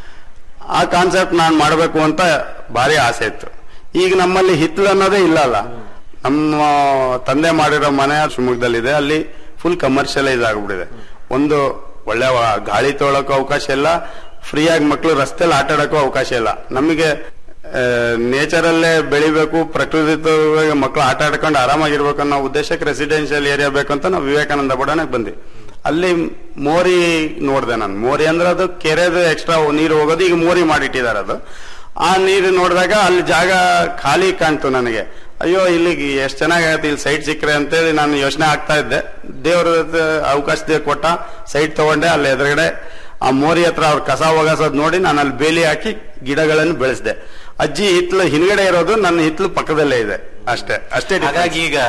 ಆ ಕಾನ್ಸೆಪ್ಟ್ ನಾನು ಮಾಡಬೇಕು ಅಂತ ಭಾರಿ ಆಸೆ ಇತ್ತು ಈಗ ನಮ್ಮಲ್ಲಿ ಹಿತ್ಲು ಅನ್ನೋದೇ ಇಲ್ಲ ಅಲ್ಲ ನಮ್ಮ ತಂದೆ ಮಾಡಿರೋ ಮನೆ ಶಿವಮೊಗ್ಗದಲ್ಲಿದೆ ಅಲ್ಲಿ ಫುಲ್ ಕಮರ್ಷಿಯಲೈಸ್ ಆಗ್ಬಿಟ್ಟಿದೆ ಒಂದು ಒಳ್ಳೆ ವ- ಗಾಳಿ ತೊಗೊಳಕ್ಕೂ ಅವಕಾಶ ಇಲ್ಲ ಫ್ರೀಯಾಗಿ ಮಕ್ಕಳು ರಸ್ತೆಯಲ್ಲಿ ಆಟ ಆಡಕ್ಕೂ ಅವಕಾಶ ಇಲ್ಲ ನಮಗೆ ನೇಚರಲ್ಲೇ ಬೆಳಿಬೇಕು ಪ್ರಕೃತಿ ಮಕ್ಕಳು ಆಟ ಆಡ್ಕೊಂಡು ಆರಾಮಾಗಿರ್ಬೇಕು ಅನ್ನೋ ಉದ್ದೇಶಕ್ಕೆ ರೆಸಿಡೆನ್ಷಿಯಲ್ ಏರಿಯಾ ಬೇಕಂತ ನಾವು ವಿವೇಕಾನಂದ ಬಡಾನಕ್ಕೆ ಬಂದ್ವಿ ಅಲ್ಲಿ ಮೋರಿ ನೋಡಿದೆ ನಾನು ಮೋರಿ ಅಂದ್ರೆ ಅದು ಕೆರೆದು ಎಕ್ಸ್ಟ್ರಾ ನೀರು ಹೋಗೋದು ಈಗ ಮೋರಿ ಮಾಡಿಟ್ಟಿದ್ದಾರೆ ಅದು ಆ ನೀರು ನೋಡಿದಾಗ ಅಲ್ಲಿ ಜಾಗ ಖಾಲಿ ಕಾಣ್ತು ನನಗೆ ಅಯ್ಯೋ ಇಲ್ಲಿಗೆ ಎಷ್ಟು ಚೆನ್ನಾಗತ್ತೆ ಇಲ್ಲಿ ಸೈಟ್ ಸಿಕ್ಕರೆ ಅಂತೇಳಿ ನಾನು ಯೋಚನೆ ಆಗ್ತಾ ಇದ್ದೆ ದೇವ್ರ ಅವಕಾಶ ದೇವ್ ಕೊಟ್ಟ ಸೈಟ್ ತಗೊಂಡೆ ಅಲ್ಲಿ ಎದುರುಗಡೆ ಆ ಮೋರಿ ಹತ್ರ ಅವ್ರ ಕಸ ಒಗಸೋದ್ ನೋಡಿ ನಾನು ಅಲ್ಲಿ ಬೇಲಿ ಹಾಕಿ ಗಿಡಗಳನ್ನು ಬೆಳೆಸಿದೆ ಅಜ್ಜಿ ಹಿತ್ಲು ಹಿಂದ್ಗಡೆ ಇರೋದು ನನ್ನ ಹಿತ್ಲು ಪಕ್ಕದಲ್ಲೇ ಇದೆ ಅಷ್ಟೇ ಅಷ್ಟೇ difference. ಹಾಗಾಗಿ ಈಗ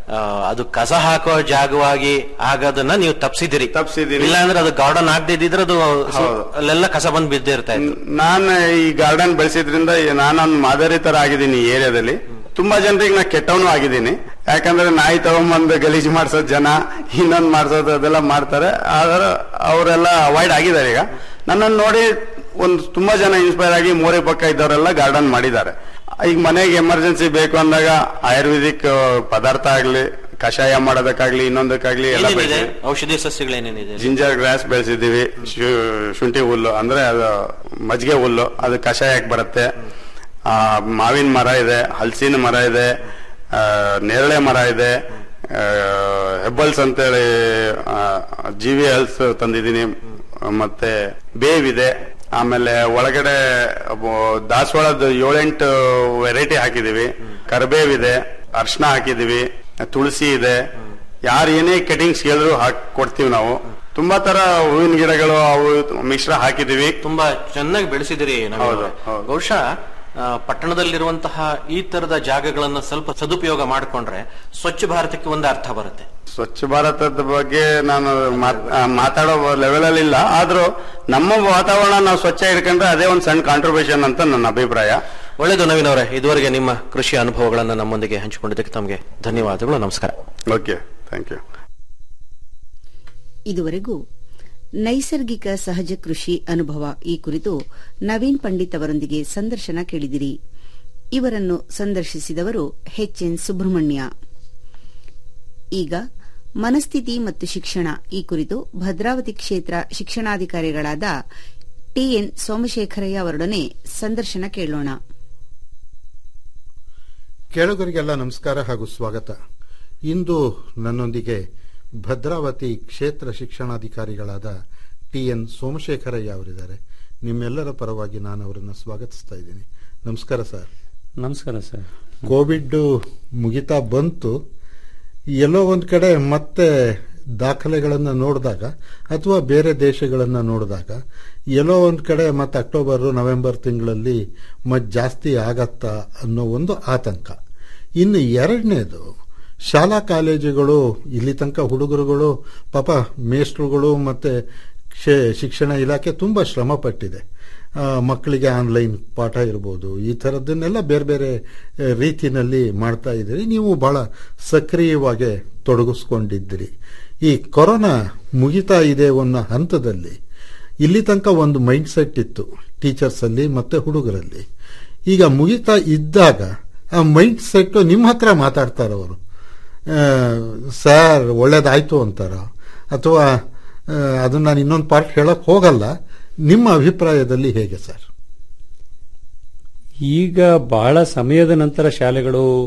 ಆ, ಅದು ಕಸ ಹಾಕೋ ಜಾಗವಾಗಿ ಆಗೋದನ್ನ ನೀವು ತಪ್ಸಿದಿರಿ ತಪ್ಸಿದೀನಿ. ಇಲ್ಲ ಅಂದ್ರೆ ಅದು ಗಾರ್ಡನ್ ಆಗದೆ ಇದ್ರೆ ಅದು ಸು- ಹೌದು. ಅಲ್ಲೆಲ್ಲ ಕಸ ಬಂದ್ ಬಿದ್ದೇ ಇರ್ತಾ ಇತ್ತು ನಾನು ಈ ಗಾರ್ಡನ್ ಬೆಳೆಸಿದ್ರಿಂದ ನಾನೊಂದು ಮಾದರಿ ತರ ಆಗಿದ್ದೀನಿ ಈ ಏರಿಯಾದಲ್ಲಿ ತುಂಬಾ ಜನರಿಗೆ ನಾ ಕೆಟ್ಟವನು ಆಗಿದ್ದೀನಿ ಯಾಕಂದ್ರೆ ನಾಯಿ ತಗೊಂಬಂದು ಗಲೀಜು ಮಾಡ್ಸೋದ್ ಜನ ಇನ್ನೊಂದ್ ಮಾಡ್ಸೋದು ಅದೆಲ್ಲ ಮಾಡ್ತಾರೆ ಆದ್ರೆ ಅವರೆಲ್ಲ ಅವಾಯ್ಡ್ ಆಗಿದ್ದಾರೆ ಈಗ ನನ್ನನ್ನು ನೋಡಿ ಒಂದು ತುಂಬಾ ಜನ ಇನ್ಸ್ಪೈರ್ ಆಗಿ ಮೋರೆ ಪಕ್ಕ ಇದ್ದವರೆಲ್ಲ ಗಾರ್ಡನ್ ಮಾಡಿದ್ದಾರೆ ಈಗ ಮನೆಗೆ ಎಮರ್ಜೆನ್ಸಿ ಬೇಕು ಅಂದಾಗ ಆಯುರ್ವೇದಿಕ್ ಪದಾರ್ಥ ಆಗ್ಲಿ ಕಷಾಯ ಮಾಡೋದಕ್ಕಾಗ್ಲಿ ಇನ್ನೊಂದಕ್ಕಾಗ್ಲಿ ಎಲ್ಲ ಏನೇನಿದೆ ಬೆಳೆಸಿ ಔಷಧಿ ಸಸ್ಯಗಳೇನೇನಿದೆ ಜಿಂಜರ್ ಗ್ರಾಸ್ ಬೆಳೆಸಿದೀವಿ ಶು- ಶುಂಠಿ ಹುಲ್ಲು ಅಂದ್ರೆ ಅದು ಮಜ್ಜಿಗೆ ಹುಲ್ಲು ಅದು ಕಷಾಯಕ್ಕೆ ಬರುತ್ತೆ ಆ, ಮಾವಿನ ಮರ ಇದೆ ಹಲಸಿನ ಮರ ಇದೆ ಆ, ನೇರಳೆ ಮರ ಇದೆ ಹೆಬ್ಬಲ್ಸ್ ಅಂತೇಳಿ ಆ, ಜೀವಿ ಹಲ್ಸ್ ತಂದಿದ್ದೀನಿ ಮತ್ತೆ ಬೇವಿದೆ ಆಮೇಲೆ ಒಳಗಡೆ ಅಬ್ಬ- ದಾಸವಾಳದ ಏಳೆಂಟು ವೆರೈಟಿ ಹಾಕಿದೀವಿ ಕರಿಬೇವಿದೆ ಅರ್ಶನ ಹಾಕಿದೀವಿ ತುಳಸಿ ಇದೆ ಯಾರು ಏನೇ ಕಟಿಂಗ್ಸ್ ಹೇಳಿದ್ರು ಹಾಕಿ ಕೊಡ್ತೀವಿ ನಾವು ತುಂಬಾ ತರ ಹೂವಿನ ಗಿಡಗಳು ಅವು ಮಿಶ್ರ ಹಾಕಿದೀವಿ ತುಂಬಾ ಚೆನ್ನಾಗಿ ಬೆಳೆಸಿದಿರಿ ನವೀನ್ ಹೌದು, ಅವರೇ. ಹೌದು. ಬಹುಶಃ ಆ, ಪಟ್ಟಣದಲ್ಲಿರುವಂತಹ ಈ ತರದ ಜಾಗಗಳನ್ನ ಸ್ವಲ್ಪ ಸದುಪಯೋಗ ಮಾಡಿಕೊಂಡ್ರೆ ಸ್ವಚ್ಛ ಭಾರತಕ್ಕೆ ಒಂದು ಅರ್ಥ ಬರುತ್ತೆ ಸ್ವಚ್ಛ ಭಾರತದ ಬಗ್ಗೆ ನಾನು ಮಾತ್- ಆ, ಮಾತಾಡೋ ಲೆವೆಲ್ ಅಲ್ಲಿ ಇಲ್ಲ ಆದ್ರೂ ನಮ್ಮ ವಾತಾವರಣ ನಾವು ಸ್ವಚ್ಛ ಇಟ್ಕೊಂಡ್ರೆ ಅದೇ ಒಂದು ಸಣ್ಣ ಕಾಂಟ್ರಿಬ್ಯೂಷನ್ ಅಂತ ನನ್ನ ಅಭಿಪ್ರಾಯ ಒಳ್ಳೆಯದು ನವೀನ್ ಅವರೇ ಇದುವರೆಗೆ ನಿಮ್ಮ ಕೃಷಿ ಅನುಭವಗಳನ್ನ ನಮ್ಮೊಂದಿಗೆ ಹಂಚಿಕೊಂಡಿದ್ದಕ್ಕೆ ತಮಗೆ ಧನ್ಯವಾದಗಳು ನಮಸ್ಕಾರ ಓಕೆ ಥ್ಯಾಂಕ್ ಯು ಇದುವರೆಗೂ ನೈಸರ್ಗಿಕ ಸಹಜ ಕೃಷಿ ಅನುಭವ ಈ ಕುರಿತು ನವೀನ್ ಪಂಡಿತ್ ಅವರೊಂದಿಗೆ ಸಂದರ್ಶನ ಕೇಳಿದಿರಿ ಇವರನ್ನು ಸಂದರ್ಶಿಸಿದವರು ಎನ್ ಸುಬ್ರಹ್ಮಣ್ಯ ಈಗ ಮನಸ್ಥಿತಿ ಮತ್ತು ಶಿಕ್ಷಣ ಈ ಕುರಿತು ಭದ್ರಾವತಿ ಕ್ಷೇತ್ರ ಶಿಕ್ಷಣಾಧಿಕಾರಿಗಳಾದ ಟಿಎನ್ ಸೋಮಶೇಖರಯ್ಯ ಅವರೊಡನೆ ಸಂದರ್ಶನ ಕೇಳೋಣ ಕೇಳುಗರಿಗೆಲ್ಲ ನಮಸ್ಕಾರ ಹಾಗೂ ಸ್ವಾಗತ ಇಂದು ನನ್ನೊಂದಿಗೆ ಭದ್ರಾವತಿ ಕ್ಷೇತ್ರ ಶಿಕ್ಷಣಾಧಿಕಾರಿಗಳಾದ ಟಿ ಎನ್ ಸೋಮಶೇಖರಯ್ಯ ಅವರಿದ್ದಾರೆ ನಿಮ್ಮೆಲ್ಲರ ಪರವಾಗಿ ನಾನು ಅವರನ್ನು ಸ್ವಾಗತಿಸ್ತಾ ಇದ್ದೀನಿ ನಮಸ್ಕಾರ ಸರ್ ನಮಸ್ಕಾರ ಸರ್ ಕೋವಿಡ್ ಮುಗಿತಾ ಬಂತು ಎಲ್ಲೋ ಒಂದು ಕಡೆ ಮತ್ತೆ ದಾಖಲೆಗಳನ್ನು ನೋಡಿದಾಗ ಅಥವಾ ಬೇರೆ ದೇಶಗಳನ್ನು ನೋಡಿದಾಗ ಎಲ್ಲೋ ಒಂದು ಕಡೆ ಮತ್ತೆ ಅಕ್ಟೋಬರ್ ನವೆಂಬರ್ ತಿಂಗಳಲ್ಲಿ ಮತ್ತೆ ಜಾಸ್ತಿ ಆಗತ್ತಾ ಅನ್ನೋ ಒಂದು ಆತಂಕ ಇನ್ನು ಎರಡನೇದು ಶಾಲಾ ಕಾಲೇಜುಗಳು ಇಲ್ಲಿ ತನಕ ಹುಡುಗರುಗಳು ಪಾಪ ಮೇಸ್ಟ್ರುಗಳು ಮತ್ತೆ ಕ್ಷೇ- ಶಿಕ್ಷಣ ಇಲಾಖೆ ತುಂಬ ಶ್ರಮ ಪಟ್ಟಿದೆ ಆ, ಮಕ್ಕಳಿಗೆ ಆನ್ಲೈನ್ ಪಾಠ ಇರ್ಬೋದು ಈ ಥರದ್ದನ್ನೆಲ್ಲ ಬೇರೆ ಬೇರೆ ಆ, ರೀತಿನಲ್ಲಿ ಮಾಡ್ತಾ ಇದ್ದೀರಿ ನೀವು ಬಹಳ ಸಕ್ರಿಯವಾಗಿ ತೊಡಗಿಸ್ಕೊಂಡಿದ್ದೀರಿ ಈ ಕೊರೋನಾ ಮುಗಿತಾ ಇದೆ ಅನ್ನೋ ಹಂತದಲ್ಲಿ ಇಲ್ಲಿ ತನಕ ಒಂದು ಮೈಂಡ್ ಸೆಟ್ ಇತ್ತು ಟೀಚರ್ಸ್ ಅಲ್ಲಿ ಮತ್ತೆ ಹುಡುಗರಲ್ಲಿ ಈಗ ಮುಗಿತಾ ಇದ್ದಾಗ ಆ ಮೈಂಡ್ ಸೆಟ್ ನಿಮ್ಮ ಹತ್ರ ಮಾತಾಡ್ತಾರೆ ಅವರು ಸರ್ ಒಳ್ಳೇದಾಯ್ತು ಅಂತಾರ ಅಥವಾ ಆ, ಅದನ್ನ ನಾನು ಇನ್ನೊಂದು ಪಾರ್ಟ್ ಹೇಳಕ್ ಹೋಗಲ್ಲ ನಿಮ್ಮ ಅಭಿಪ್ರಾಯದಲ್ಲಿ ಹೇಗೆ ಸರ್ ಈಗ ಬಹಳ ಸಮಯದ ನಂತರ ಶಾಲೆಗಳು